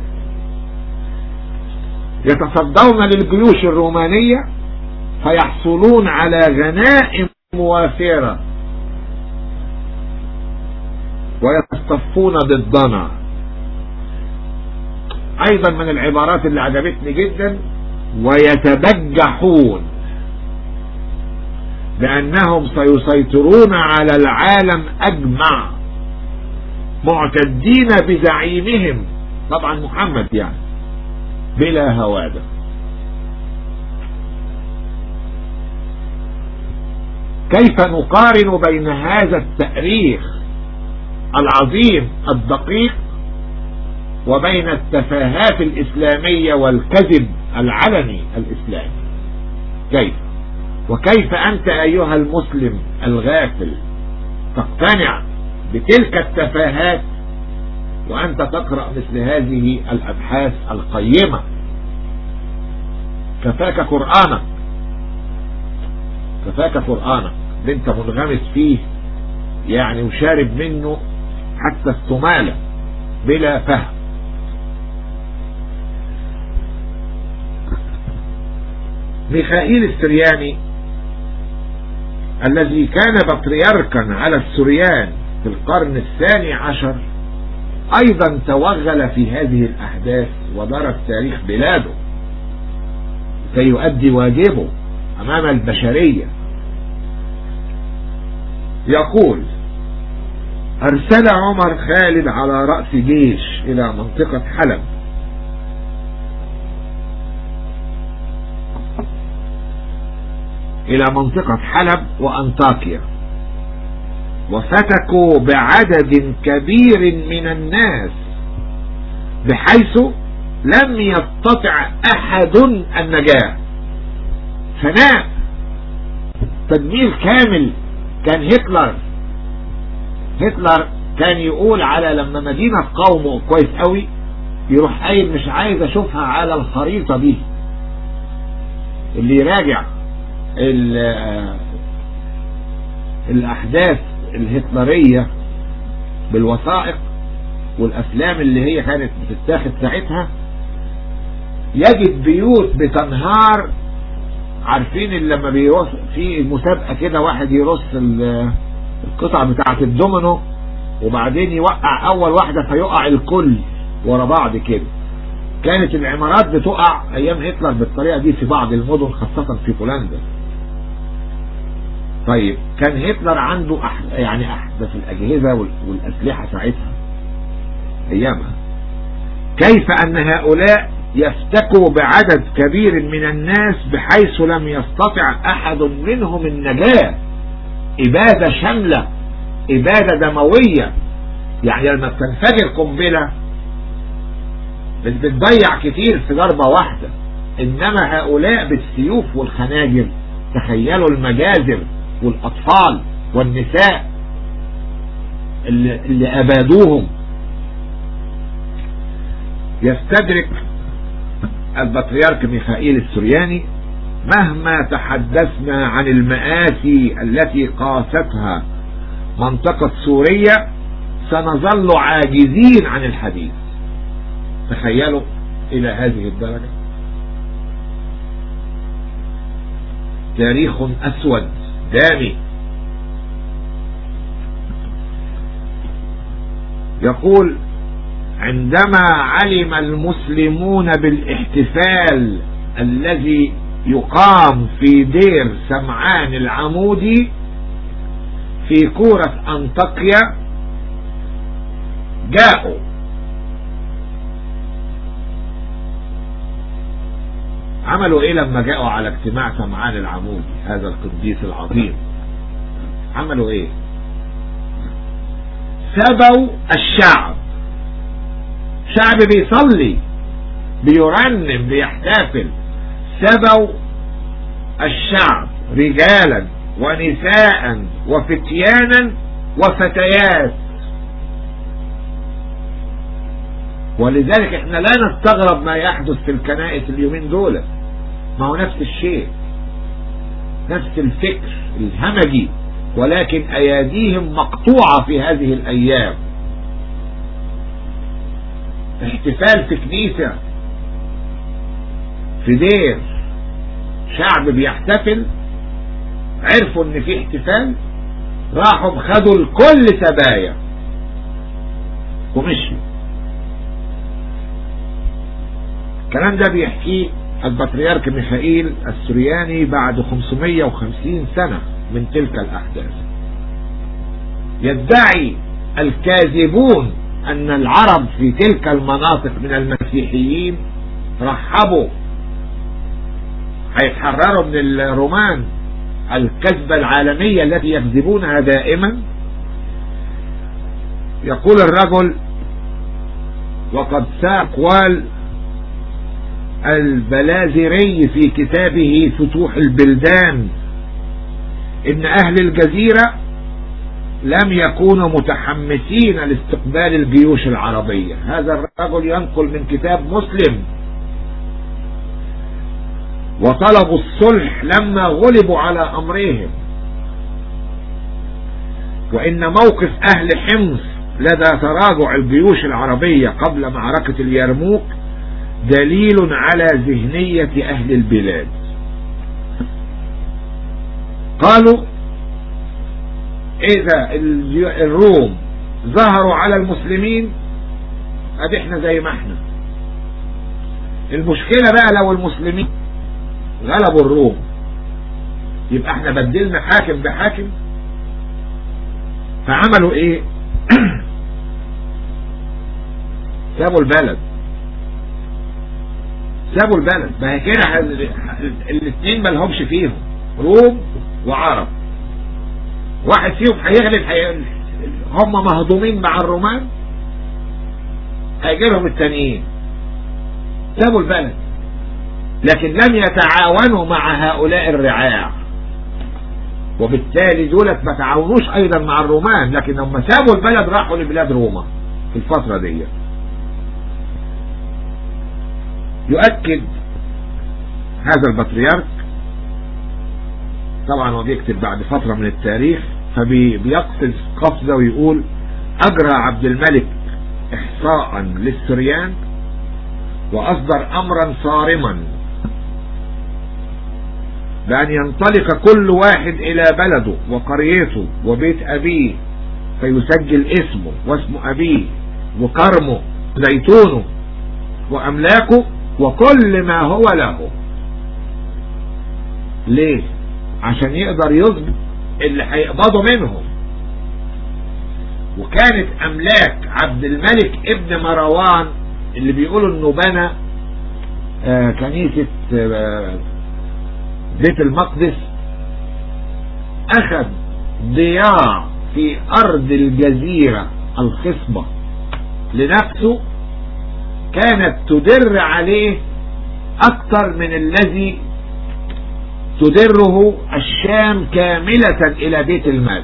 يتصدون للجيوش الرومانية فيحصلون على غنائم وافرة ويصطفون ضدنا ايضا من العبارات اللي عجبتني جدا ويتبجحون بانهم سيسيطرون على العالم اجمع معتدين بزعيمهم طبعا محمد يعني بلا هوادة كيف نقارن بين هذا التاريخ العظيم الدقيق وبين التفاهات الإسلامية والكذب العلني الإسلامي كيف وكيف أنت أيها المسلم الغافل تقتنع بتلك التفاهات وأنت تقرأ مثل هذه الأبحاث القيمة كفاك قرآنك كفاك قرآنك اللي انت منغمس فيه يعني وشارب منه حتى الثمالة بلا فهم ميخائيل السرياني الذي كان بطريركا على السريان في القرن الثاني عشر ايضا توغل في هذه الاحداث ودرس تاريخ بلاده كي يؤدي واجبه امام البشرية يقول ارسل عمر خالد على رأس جيش الى منطقة حلب الى منطقة حلب وانطاكيا وفتكوا بعدد كبير من الناس بحيث لم يستطع احد النجاة فناء تدمير كامل كان هتلر هتلر كان يقول على لما مدينة قومه كويس قوي يروح قايل مش عايز اشوفها على الخريطة دي اللي يراجع الاحداث الهتلرية بالوثائق والافلام اللي هي كانت بتتاخد ساعتها يجد بيوت بتنهار عارفين اللي لما بيرص في مسابقة كده واحد يرص القطع بتاعة الدومينو وبعدين يوقع اول واحدة فيقع الكل ورا بعض كده كانت العمارات بتقع ايام هتلر بالطريقة دي في بعض المدن خاصة في بولندا طيب كان هتلر عنده أح... يعني احدث الاجهزة والاسلحة ساعتها ايامها كيف ان هؤلاء يفتكوا بعدد كبير من الناس بحيث لم يستطع احد منهم النجاة ابادة شاملة ابادة دموية يعني لما بتنفجر قنبلة بتضيع كتير في ضربة واحدة انما هؤلاء بالسيوف والخناجر تخيلوا المجازر والاطفال والنساء اللي, اللي ابادوهم يستدرك البطريرك ميخائيل السرياني مهما تحدثنا عن المآسي التي قاستها منطقة سوريا سنظل عاجزين عن الحديث تخيلوا إلى هذه الدرجة تاريخ أسود دامي يقول عندما علم المسلمون بالاحتفال الذي يقام في دير سمعان العمودي في كورة أنطاكيا جاءوا عملوا ايه لما جاءوا على اجتماع سمعان العمودي هذا القديس العظيم عملوا ايه سبوا الشعب شعب بيصلي بيرنم بيحتفل سبوا الشعب رجالا ونساء وفتيانا وفتيات ولذلك احنا لا نستغرب ما يحدث في الكنائس اليومين دول ما هو نفس الشيء نفس الفكر الهمجي ولكن اياديهم مقطوعة في هذه الايام احتفال في كنيسة في دير شعب بيحتفل عرفوا ان في احتفال راحوا خدوا الكل سبايا ومشوا الكلام ده بيحكيه البطريرك ميخائيل السرياني بعد 550 سنة من تلك الأحداث يدعي الكاذبون أن العرب في تلك المناطق من المسيحيين رحبوا هيتحرروا من الرومان الكذبة العالمية التي يكذبونها دائما يقول الرجل وقد سأقوال البلازري في كتابه فتوح البلدان ان اهل الجزيرة لم يكونوا متحمسين لاستقبال الجيوش العربية هذا الرجل ينقل من كتاب مسلم وطلبوا الصلح لما غلبوا على امرهم وان موقف اهل حمص لدى تراجع الجيوش العربية قبل معركة اليرموك دليل على ذهنية اهل البلاد قالوا اذا الروم ظهروا على المسلمين ادي احنا زي ما احنا المشكلة بقى لو المسلمين غلبوا الروم يبقى احنا بدلنا حاكم بحاكم فعملوا ايه سابوا البلد سابوا البلد ما هي كده الاثنين ما لهمش فيهم روم وعرب واحد فيهم هيغلب هي... هم مهضومين مع الرومان هيجي لهم التانيين سابوا البلد لكن لم يتعاونوا مع هؤلاء الرعاع وبالتالي دولت ما تعاونوش ايضا مع الرومان لكن لما سابوا البلد راحوا لبلاد روما في الفترة دي يؤكد هذا البطريرك طبعا هو بيكتب بعد فترة من التاريخ فبيقفز قفزة ويقول أجرى عبد الملك إحصاء للسريان وأصدر أمرا صارما بأن ينطلق كل واحد إلى بلده وقريته وبيت أبيه فيسجل اسمه واسم أبيه وكرمه زيتونه وأملاكه وكل ما هو له ليه عشان يقدر يظبط اللي هيقبضوا منهم وكانت املاك عبد الملك ابن مروان اللي بيقولوا انه بنى آه كنيسة آه بيت المقدس اخذ ضياع في ارض الجزيرة الخصبة لنفسه كانت تدر عليه اكثر من الذي تدره الشام كاملة الى بيت المال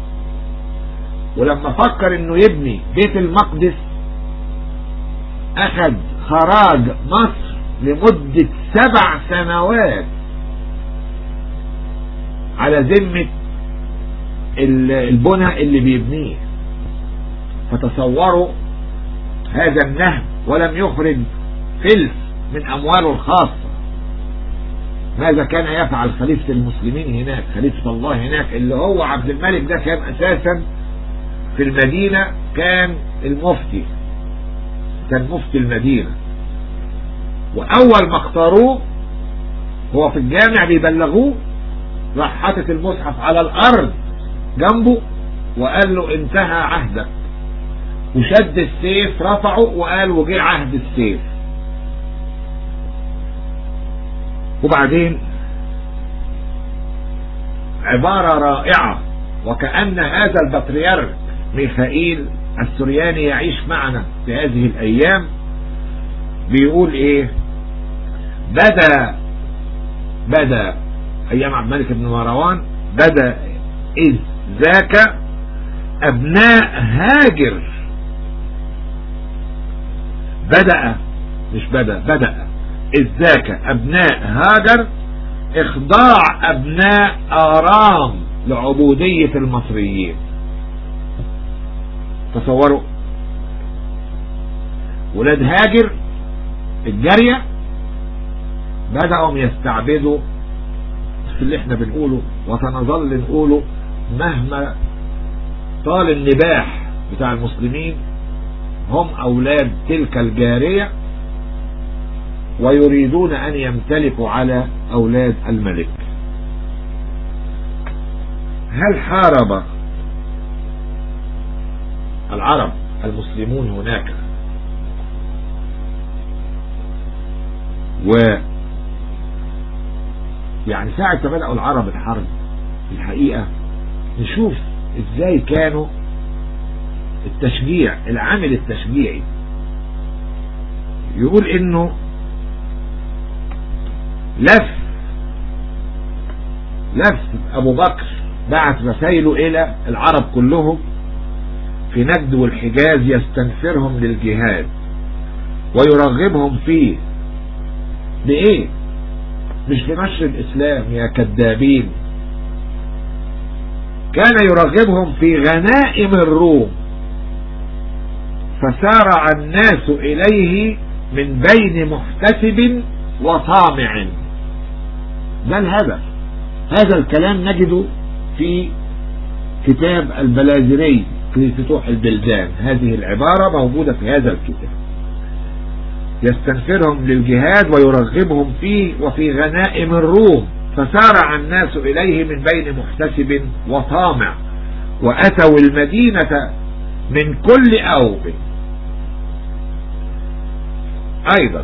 ولما فكر انه يبني بيت المقدس اخذ خراج مصر لمدة سبع سنوات على ذمة البنى اللي بيبنيه فتصوروا هذا النهب ولم يخرج فلس من امواله الخاصة ماذا كان يفعل خليفة المسلمين هناك خليفة الله هناك اللي هو عبد الملك ده كان اساسا في المدينة كان المفتي كان مفتي المدينة واول ما اختاروه هو في الجامع بيبلغوه راح حاطط المصحف على الارض جنبه وقال له انتهى عهدك وشد السيف رفعه وقال وجه عهد السيف وبعدين عبارة رائعة وكأن هذا البطريرك ميخائيل السرياني يعيش معنا في هذه الأيام بيقول إيه بدا بدا أيام عبد الملك بن مروان بدا إذ ذاك أبناء هاجر بدأ مش بدأ بدأ إذ ذاك أبناء هاجر إخضاع أبناء آرام لعبودية المصريين تصوروا ولاد هاجر الجارية بدأوا يستعبدوا اللي احنا بنقوله وسنظل نقوله مهما طال النباح بتاع المسلمين هم أولاد تلك الجارية ويريدون أن يمتلكوا على أولاد الملك هل حارب العرب المسلمون هناك و يعني ساعة ما بدأوا العرب الحرب الحقيقة نشوف ازاي كانوا التشجيع العامل التشجيعي يقول انه لف لف ابو بكر بعت رسائله الى العرب كلهم في نجد والحجاز يستنفرهم للجهاد ويرغبهم فيه بايه مش بنشر الاسلام يا كذابين كان يرغبهم في غنائم الروم فسارع الناس اليه من بين محتسب وطامع ده الهدف هذا الكلام نجده في كتاب البلازري في فتوح البلدان هذه العبارة موجودة في هذا الكتاب يستنفرهم للجهاد ويرغبهم فيه وفي غنائم الروم فسارع الناس إليه من بين محتسب وطامع وأتوا المدينة من كل أوب أيضا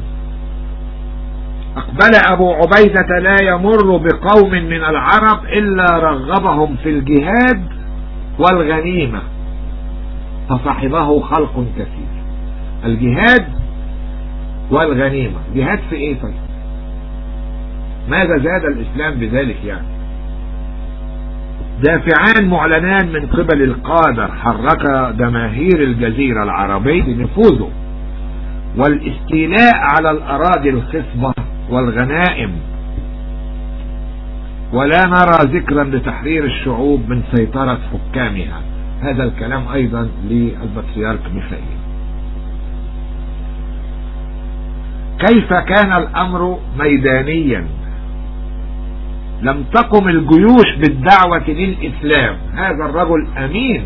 أقبل أبو عبيدة لا يمر بقوم من العرب إلا رغبهم في الجهاد والغنيمة فصاحبه خلق كثير الجهاد والغنيمة جهاد في ايه طيب ماذا زاد الاسلام بذلك يعني دافعان معلنان من قبل القادر حرك جماهير الجزيرة العربية بنفوذه والاستيلاء على الأراضي الخصبة والغنائم ولا نرى ذكرا لتحرير الشعوب من سيطرة حكامها هذا الكلام أيضا للبطريرك ميخائيل كيف كان الأمر ميدانيا لم تقم الجيوش بالدعوة للإسلام هذا الرجل أمين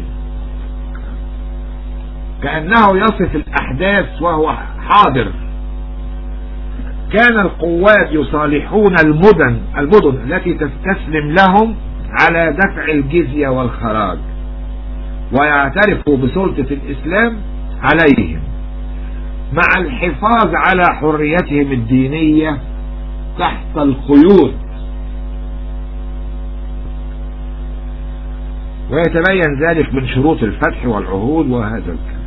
كأنه يصف الأحداث وهو حاضر كان القوات يصالحون المدن المدن التي تستسلم لهم على دفع الجزية والخراج ويعترفوا بسلطة الإسلام عليهم مع الحفاظ على حريتهم الدينية تحت القيود ويتبين ذلك من شروط الفتح والعهود وهذا الكلام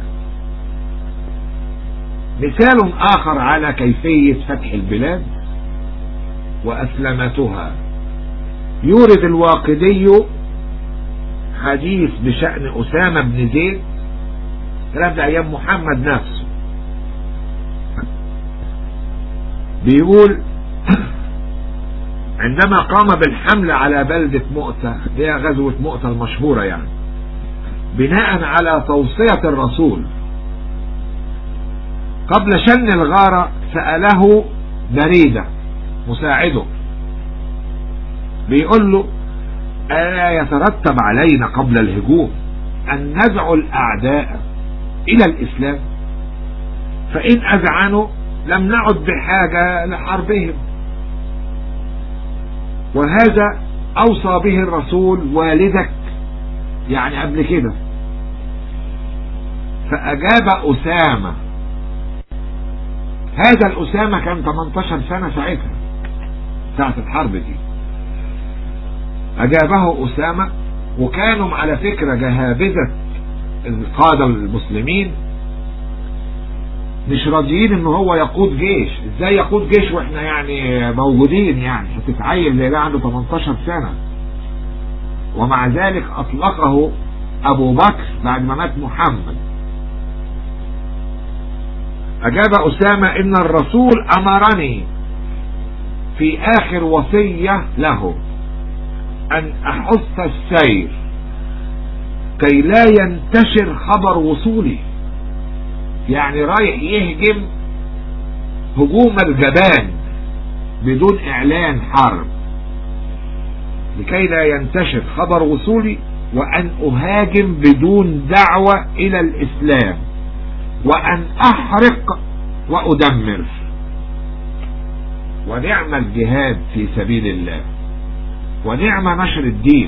مثال آخر على كيفية فتح البلاد وأسلمتها يورد الواقدي حديث بشأن أسامة بن زيد كلام ده أيام محمد نفسه بيقول عندما قام بالحمل على بلدة مؤتة هي غزوة مؤتة المشهورة يعني بناء على توصية الرسول قبل شن الغارة سأله بريدة مساعده بيقول له ألا يترتب علينا قبل الهجوم أن ندعو الأعداء إلى الإسلام فإن أذعنوا لم نعد بحاجة لحربهم وهذا أوصى به الرسول والدك يعني قبل كده فأجاب أسامة هذا الأسامة كان 18 سنة ساعتها ساعة الحرب دي أجابه أسامة وكانوا على فكرة جهابذة القادة المسلمين مش راضيين ان هو يقود جيش ازاي يقود جيش واحنا يعني موجودين يعني هتتعين زي ده عنده 18 سنة ومع ذلك اطلقه ابو بكر بعد ما مات محمد اجاب اسامة ان الرسول امرني في اخر وصية له ان احث السير كي لا ينتشر خبر وصولي يعني رايح يهجم هجوم الجبان بدون اعلان حرب لكي لا ينتشر خبر وصولي وان اهاجم بدون دعوة الى الاسلام وان احرق وادمر ونعم الجهاد في سبيل الله ونعم نشر الدين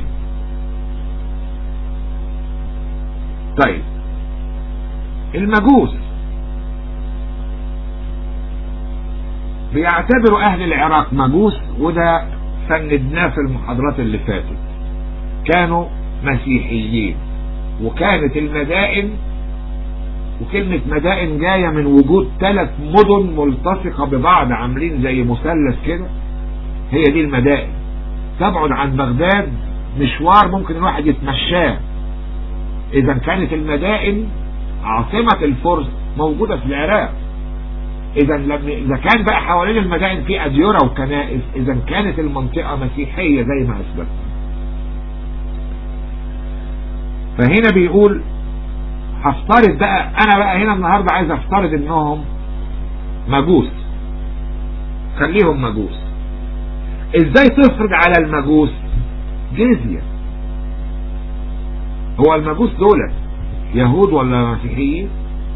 طيب المجوس بيعتبروا اهل العراق مجوس وده سندناه في المحاضرات اللي فاتت كانوا مسيحيين وكانت المدائن وكلمة مدائن جاية من وجود ثلاث مدن ملتصقة ببعض عاملين زي مثلث كده هي دي المدائن تبعد عن بغداد مشوار ممكن الواحد يتمشاه اذا كانت المدائن عاصمة الفرس موجودة في العراق اذا لما اذا كان بقى حوالين المدائن في اديرة وكنائس اذا كانت المنطقة مسيحية زي ما اثبت فهنا بيقول هفترض بقى انا بقى هنا النهاردة عايز افترض انهم مجوس خليهم مجوس ازاي تفرض على المجوس جزية هو المجوس دولت يهود ولا مسيحيين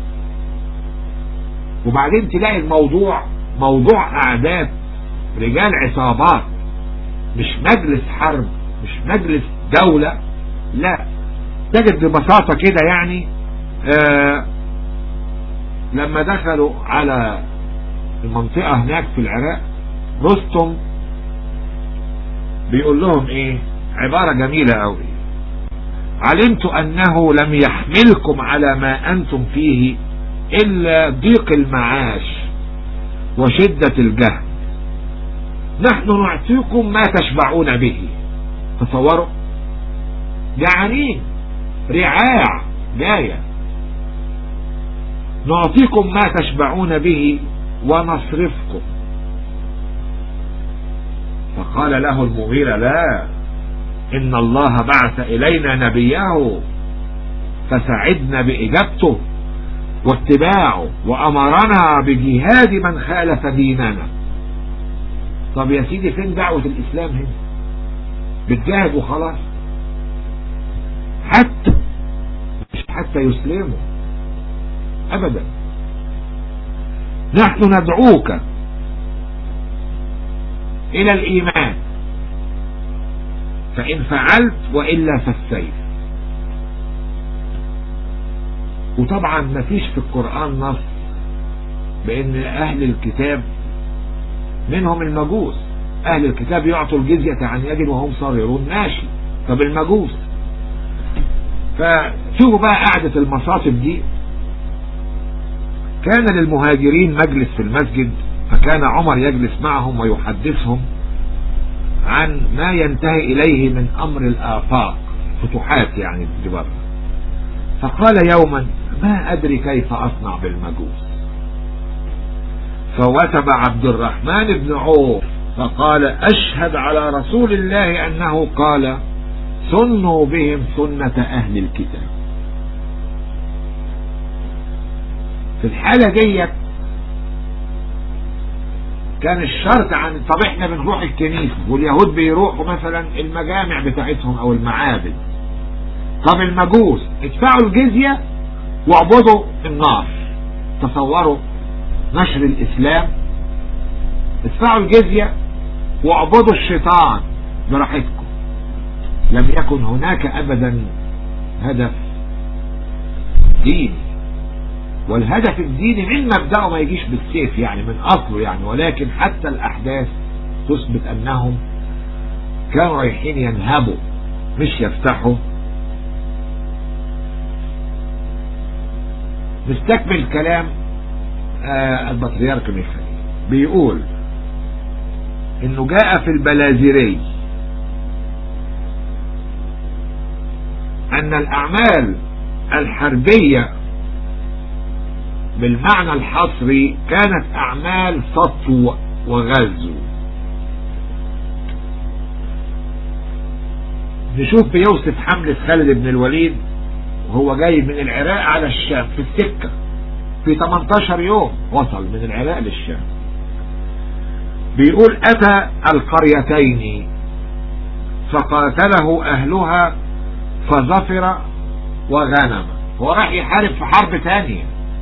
وبعدين تلاقي الموضوع موضوع اعداد رجال عصابات مش مجلس حرب مش مجلس دولة لا تجد ببساطة كده يعني آه لما دخلوا على المنطقة هناك في العراق رستم بيقول لهم ايه عبارة جميلة قوي علمت أنه لم يحملكم على ما أنتم فيه إلا ضيق المعاش وشدة الجهل نحن نعطيكم ما تشبعون به تصوروا جعانين رعاع جاية نعطيكم ما تشبعون به ونصرفكم فقال له المغيرة لا إن الله بعث إلينا نبيه فسعدنا بإجابته واتباعه وأمرنا بجهاد من خالف ديننا طب يا سيدي فين دعوة الإسلام هنا بتجاهد وخلاص حتى مش حتى يسلموا أبدا نحن ندعوك إلى الإيمان فإن فعلت وإلا فالسيف وطبعا ما فيش في القرآن نص بأن أهل الكتاب منهم المجوس أهل الكتاب يعطوا الجزية عن يد وهم صاغرون ماشي طب المجوس فشوفوا بقى قعدة المصاطب دي كان للمهاجرين مجلس في المسجد فكان عمر يجلس معهم ويحدثهم عن ما ينتهي إليه من أمر الآفاق فتوحات يعني الجبر فقال يوما ما أدري كيف أصنع بالمجوس فوتب عبد الرحمن بن عوف فقال أشهد على رسول الله أنه قال سنوا بهم سنة أهل الكتاب في الحالة ديت كان الشرط عن طب احنا بنروح الكنيسة واليهود بيروحوا مثلا المجامع بتاعتهم او المعابد طب المجوس ادفعوا الجزية واعبدوا النار تصوروا نشر الاسلام ادفعوا الجزية واعبدوا الشيطان براحتكم لم يكن هناك ابدا هدف ديني والهدف الديني من مبدأه ما يجيش بالسيف يعني من أصله يعني ولكن حتى الأحداث تثبت أنهم كانوا رايحين ينهبوا مش يفتحوا نستكمل كلام آه البطريرك ميخائيل بيقول انه جاء في البلازيري ان الاعمال الحربية بالمعنى الحصري كانت اعمال سطو وغزو نشوف بيوصف حملة خالد بن الوليد وهو جاي من العراق على الشام في السكة في 18 يوم وصل من العراق للشام بيقول اتى القريتين فقاتله اهلها فظفر وغنم هو راح يحارب في حرب تانية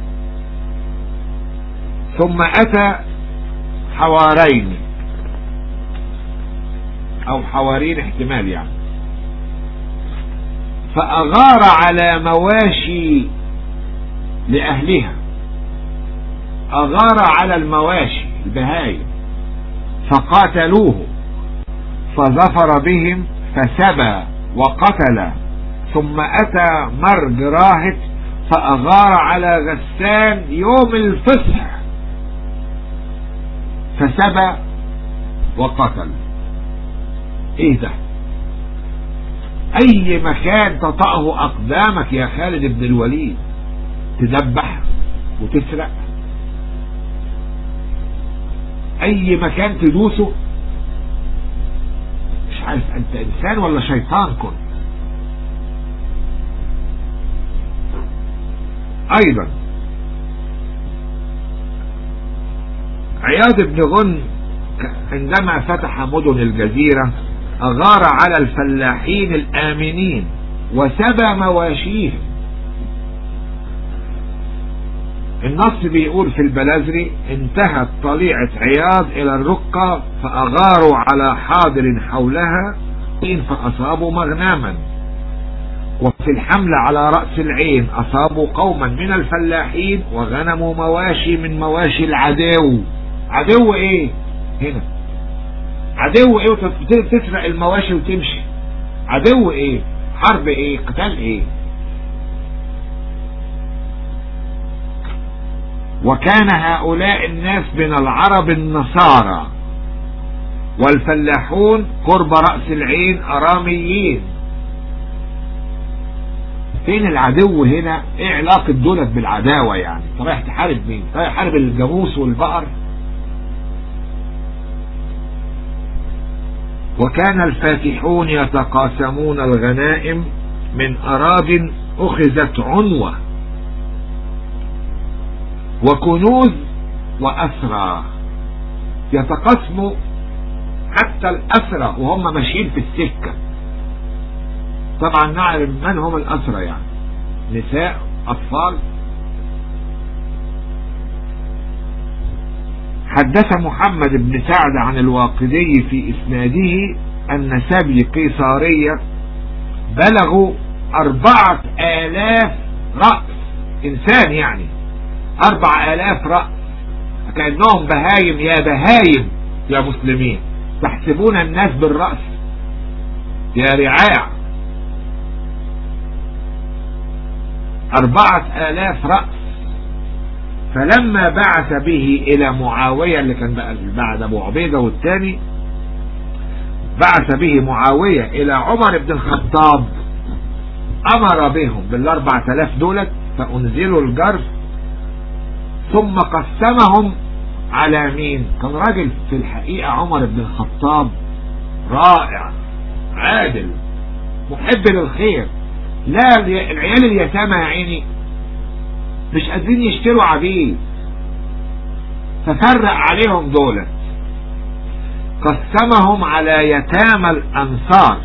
ثم اتى حوارين او حوارين احتمال يعني فأغار على مواشي لأهلها أغار على المواشي البهايم فقاتلوه فظفر بهم فسبى وقتل ثم أتى مرج راهت فأغار على غسان يوم الفصح فسبى وقتل ايه ده اي مكان تطأه اقدامك يا خالد بن الوليد تدبح وتسرق اي مكان تدوسه مش عارف انت انسان ولا شيطان كنت ايضا عياض بن غن عندما فتح مدن الجزيرة أغار على الفلاحين الآمنين وسبى مواشيهم النص بيقول في البلازري انتهت طليعة عياض إلى الرقة فأغاروا على حاضر حولها فأصابوا مغناما وفي الحملة على رأس العين أصابوا قوما من الفلاحين وغنموا مواشي من مواشي العدو عدو ايه هنا عدو ايه وتسرق المواشي وتمشي عدو ايه حرب ايه قتال ايه وكان هؤلاء الناس من العرب النصارى والفلاحون قرب رأس العين أراميين فين العدو هنا ايه علاقة دولت بالعداوة يعني انت رايح تحارب مين رايح تحارب الجاموس والبقر وكان الفاتحون يتقاسمون الغنائم من أراض أخذت عنوة وكنوز وأسرى يتقاسموا حتى الأسرى وهم ماشيين في السكة طبعا نعلم من هم الأسرى يعني نساء أطفال حدث محمد بن سعد عن الواقدي في إسناده أن سبي قيصارية بلغوا أربعة آلاف رأس إنسان يعني أربع آلاف رأس كأنهم بهايم يا بهايم يا مسلمين تحسبون الناس بالرأس يا رعاع أربعة آلاف رأس فلما بعث به إلى معاوية اللي كان بعد أبو عبيدة والثاني بعث به معاوية إلى عمر بن الخطاب أمر بهم بالأربعة آلاف دولت فأنزلوا الجرف ثم قسمهم على مين كان راجل في الحقيقة عمر بن الخطاب رائع عادل محب للخير لا العيال اليتامى يا عيني مش قادرين يشتروا عبيد ففرق عليهم دولة قسمهم على يتامى الأنصار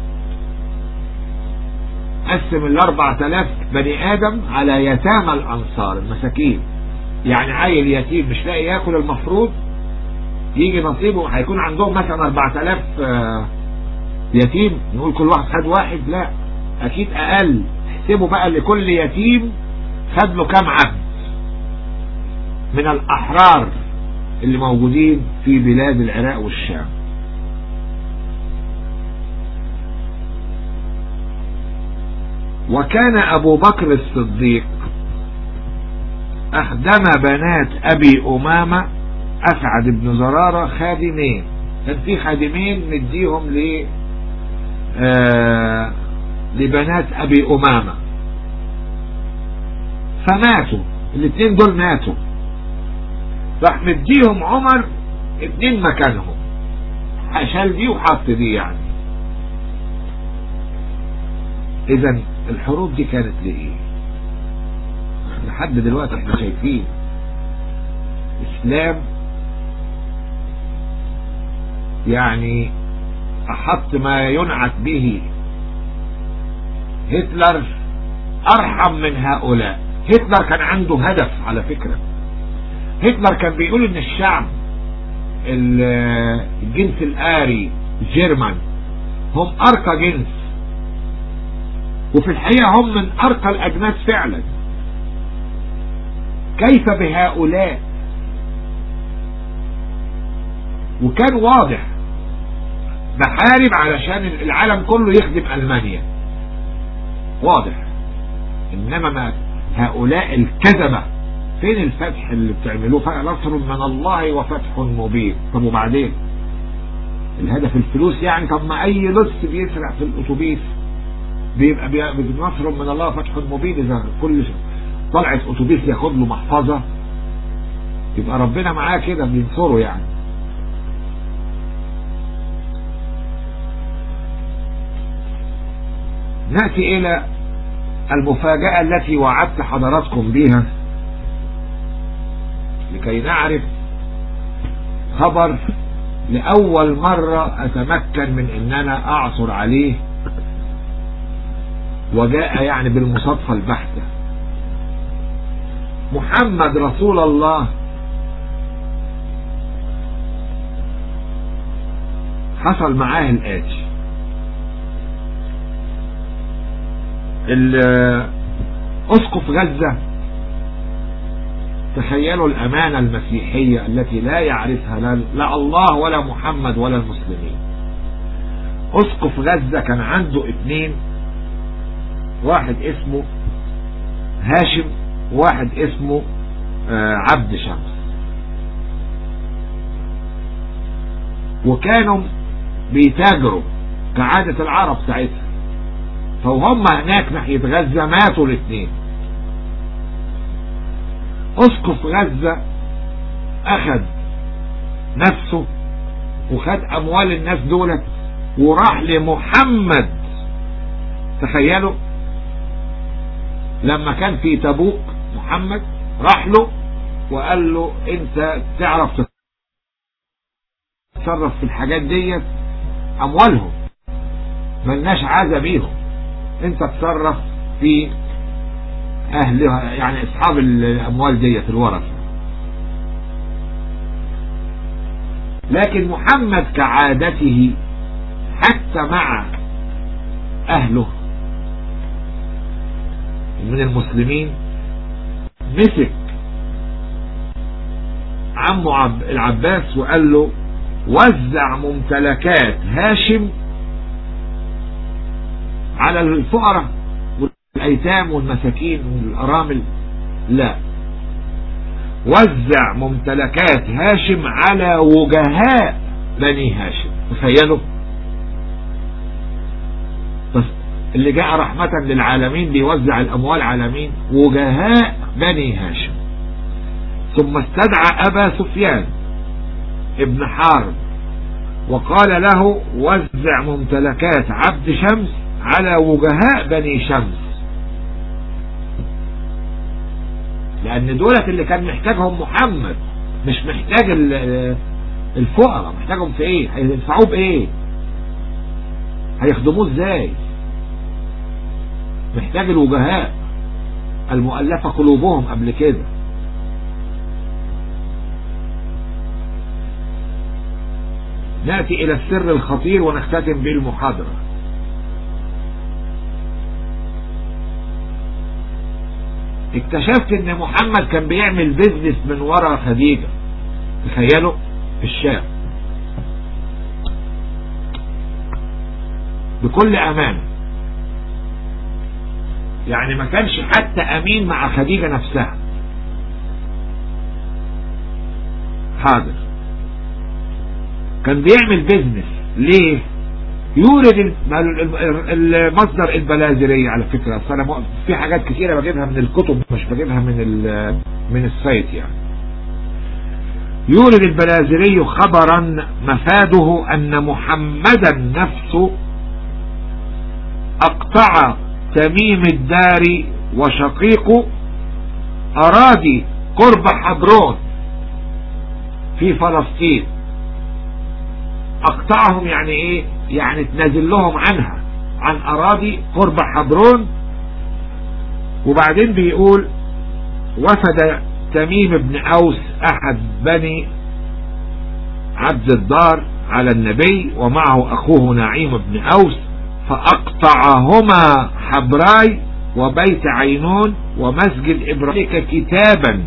قسم الأربع تلاف بني آدم على يتامى الأنصار المساكين يعني عيل يتيم مش لاقي ياكل المفروض يجي نصيبه هيكون عندهم مثلا 4000 يتيم نقول كل واحد خد واحد لا اكيد اقل احسبوا بقى لكل يتيم خد له كام عبد من الاحرار اللي موجودين في بلاد العراق والشام وكان ابو بكر الصديق اخدم بنات ابي امامة اسعد بن زرارة خادمين كان في خادمين نديهم ل آه لبنات ابي امامة فماتوا الاثنين دول ماتوا راح مديهم عمر اتنين مكانهم شال دي وحط دي يعني اذا الحروب دي كانت لايه لحد دلوقتي احنا شايفين اسلام يعني احط ما ينعت به هتلر ارحم من هؤلاء هتلر كان عنده هدف على فكرة هتلر كان بيقول ان الشعب الجنس الآري الجيرمان هم أرقى جنس وفي الحقيقة هم من أرقى الأجناس فعلا كيف بهؤلاء وكان واضح بحارب علشان العالم كله يخدم ألمانيا واضح إنما ما هؤلاء الكذبة فين الفتح اللي بتعملوه نصر من الله وفتح مبين طب وبعدين الهدف الفلوس يعني طب ما اي لص بيسرع في الاتوبيس بيبقى نصر من الله وفتح مبين اذا كل طلعت اتوبيس ياخد له محفظة يبقى ربنا معاه كده بينصره يعني نأتي الى المفاجأة التي وعدت حضراتكم بها لكي نعرف خبر لأول مرة أتمكن من أن أنا أعثر عليه وجاء يعني بالمصادفة البحتة محمد رسول الله حصل معاه الآتي أسقف غزة تخيلوا الأمانة المسيحية التي لا يعرفها لا الله ولا محمد ولا المسلمين أسقف غزة كان عنده اتنين واحد اسمه هاشم واحد اسمه عبد شمس وكانوا بيتاجروا كعادة العرب ساعتها فوهم هناك ناحية غزة ماتوا الاثنين اسقف غزة اخذ نفسه وخد اموال الناس دولت وراح لمحمد تخيلوا لما كان في تبوك محمد راح له وقال له انت تعرف تتصرف في الحاجات ديت اموالهم ملناش عازة بيهم انت تصرف في اهلها يعني اصحاب الاموال ديت الورثة لكن محمد كعادته حتى مع اهله من المسلمين مسك عمه العباس وقال له وزع ممتلكات هاشم على الفقراء والايتام والمساكين والارامل لا وزع ممتلكات هاشم على وجهاء بني هاشم تخيلوا بس اللي جاء رحمة للعالمين بيوزع الأموال على مين وجهاء بني هاشم ثم استدعى أبا سفيان ابن حارب وقال له وزع ممتلكات عبد شمس على وجهاء بني شمس لأن دولة اللي كان محتاجهم محمد مش محتاج الفقراء محتاجهم في ايه هيدفعوه بايه هيخدموه ازاي محتاج الوجهاء المؤلفة قلوبهم قبل كده نأتي إلى السر الخطير ونختتم به المحاضرة اكتشفت ان محمد كان بيعمل بيزنس من ورا خديجة تخيلوا في الشام بكل امانه يعني ما كانش حتى امين مع خديجة نفسها حاضر كان بيعمل بيزنس ليه يورد المصدر البلازرية على فكرة اصل انا في حاجات كتيرة بجيبها من الكتب مش بجيبها من من السايت يعني يورد البلازري خبرا مفاده ان محمدا نفسه اقطع تميم الداري وشقيقه أراضي قرب حبرون في فلسطين أقطعهم يعني إيه يعني تنازل لهم عنها عن أراضي قرب حبرون وبعدين بيقول وفد تميم بن أوس أحد بني عبد الدار على النبي ومعه أخوه نعيم بن أوس فأقطعهما حبراي وبيت عينون ومسجد إبراهيم كتابا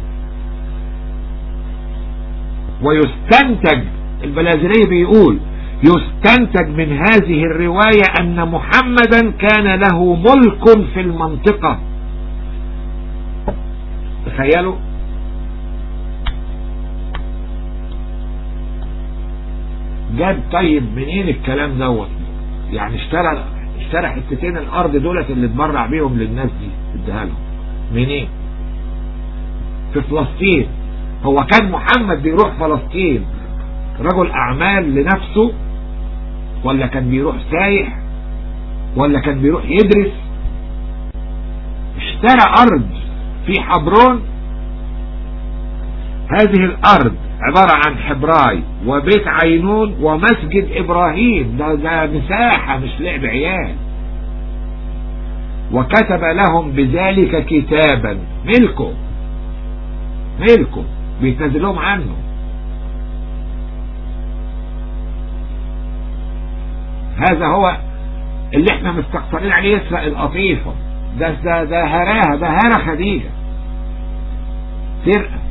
ويستنتج البلازري بيقول يستنتج من هذه الرواية أن محمدا كان له ملك في المنطقة تخيلوا جاب طيب منين الكلام دوت يعني اشترى اشترى حتتين الارض دولت اللي اتبرع بيهم للناس دي اديها لهم منين في فلسطين هو كان محمد بيروح فلسطين رجل اعمال لنفسه ولا كان بيروح سايح ولا كان بيروح يدرس اشترى ارض في حبرون هذه الارض عبارة عن حبراي وبيت عينون ومسجد ابراهيم ده, ده مساحة مش لعب عيال وكتب لهم بذلك كتابا ملكه ملكه بيتنزلهم عنه هذا هو اللي احنا مستقصرين عليه يسرق القطيفة ده ده ده هراها ده هرى خديجة سرقة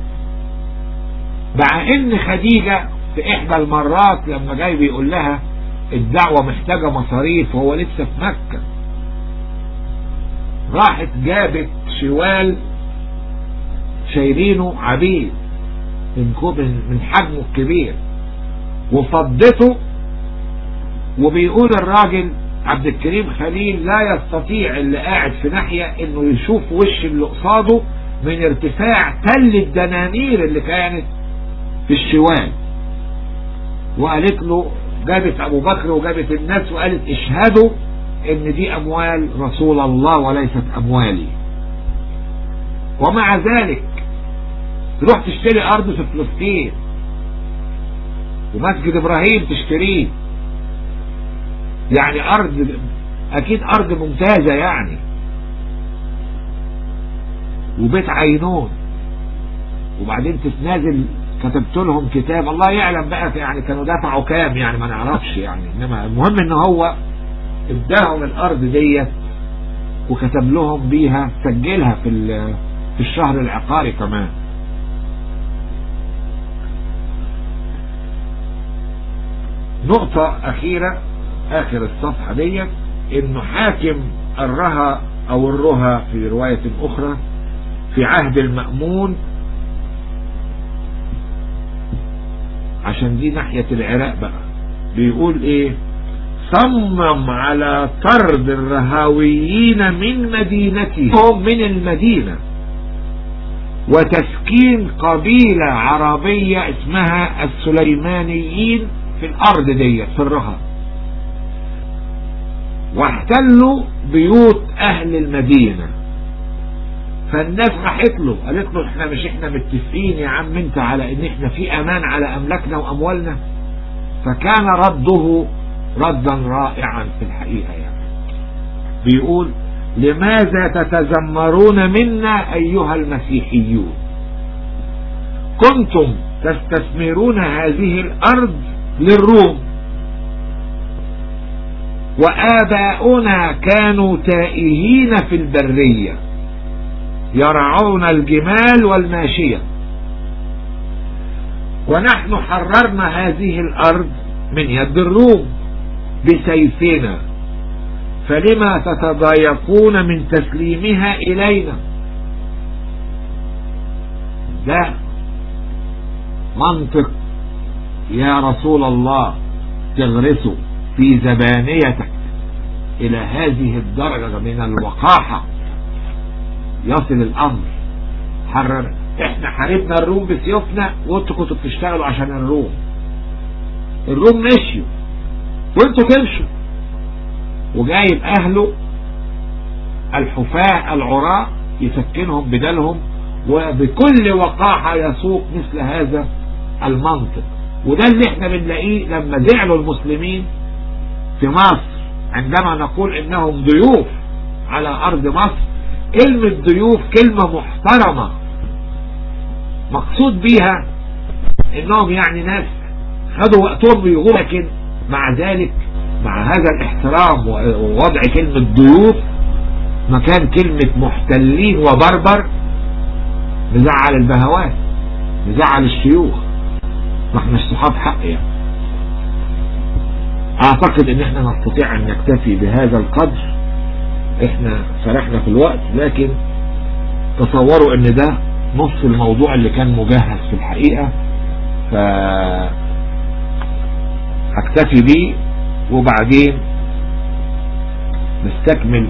مع ان خديجة في احدى المرات لما جاي بيقول لها الدعوة محتاجة مصاريف وهو لسه في مكة راحت جابت شوال شايلينه عبيد من من حجمه الكبير وفضته وبيقول الراجل عبد الكريم خليل لا يستطيع اللي قاعد في ناحية انه يشوف وش اللي قصاده من ارتفاع تل الدنانير اللي كانت في الشوال وقالت له جابت ابو بكر وجابت الناس وقالت اشهدوا ان دي اموال رسول الله وليست اموالي ومع ذلك تروح تشتري ارض في فلسطين ومسجد ابراهيم تشتريه يعني ارض اكيد ارض ممتازة يعني وبيت عينون وبعدين تتنازل كتبت لهم كتاب الله يعلم بقى يعني كانوا دفعوا كام يعني ما نعرفش يعني انما المهم ان هو اداهم الارض ديت وكتب لهم بيها سجلها في في الشهر العقاري كمان نقطة اخيرة اخر الصفحة ديت انه حاكم الرها او الرها في رواية اخرى في عهد المأمون عشان دي ناحية العراق بقى بيقول ايه صمم على طرد الرهاويين من مدينتهم من المدينة وتسكين قبيلة عربية اسمها السليمانيين في الارض ديت في الرها واحتلوا بيوت اهل المدينة فالناس راحت له قالت له احنا مش احنا متفقين يا عم انت على ان احنا في امان على املاكنا واموالنا فكان رده ردا رائعا في الحقيقة يعني بيقول لماذا تتذمرون منا ايها المسيحيون كنتم تستثمرون هذه الارض للروم وآباؤنا كانوا تائهين في البرية يرعون الجمال والماشية ونحن حررنا هذه الأرض من يد الروم بسيفنا فلما تتضايقون من تسليمها إلينا ده منطق يا رسول الله تغرسه في زبانيتك إلى هذه الدرجة من الوقاحة يصل الأمر حرر احنا حاربنا الروم بسيوفنا وانتوا كنتوا بتشتغلوا عشان الروم الروم مشيوا وانتوا تمشوا وجايب اهله الحفاة العراء يسكنهم بدلهم وبكل وقاحة يسوق مثل هذا المنطق وده اللي احنا بنلاقيه لما زعلوا المسلمين في مصر عندما نقول انهم ضيوف على ارض مصر كلمة ضيوف كلمة محترمة مقصود بيها انهم يعني ناس خدوا وقتهم بيغوا لكن مع ذلك مع هذا الاحترام ووضع كلمة ضيوف مكان كلمة محتلين وبربر نزعل البهوات نزعل الشيوخ ما احنا صحاب حق يعني اعتقد ان احنا نستطيع ان نكتفي بهذا القدر احنا سرحنا في الوقت لكن تصوروا ان ده نص الموضوع اللي كان مجهز في الحقيقة ف اكتفي بيه وبعدين نستكمل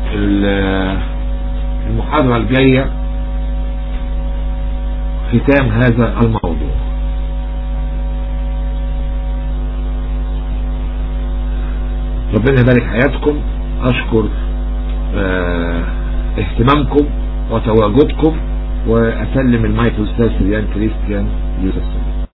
المحاضرة الجاية ختام هذا الموضوع ربنا يبارك حياتكم اشكر اه اهتمامكم وتواجدكم واسلم المايك للاستاذ سريان كريستيان يوسف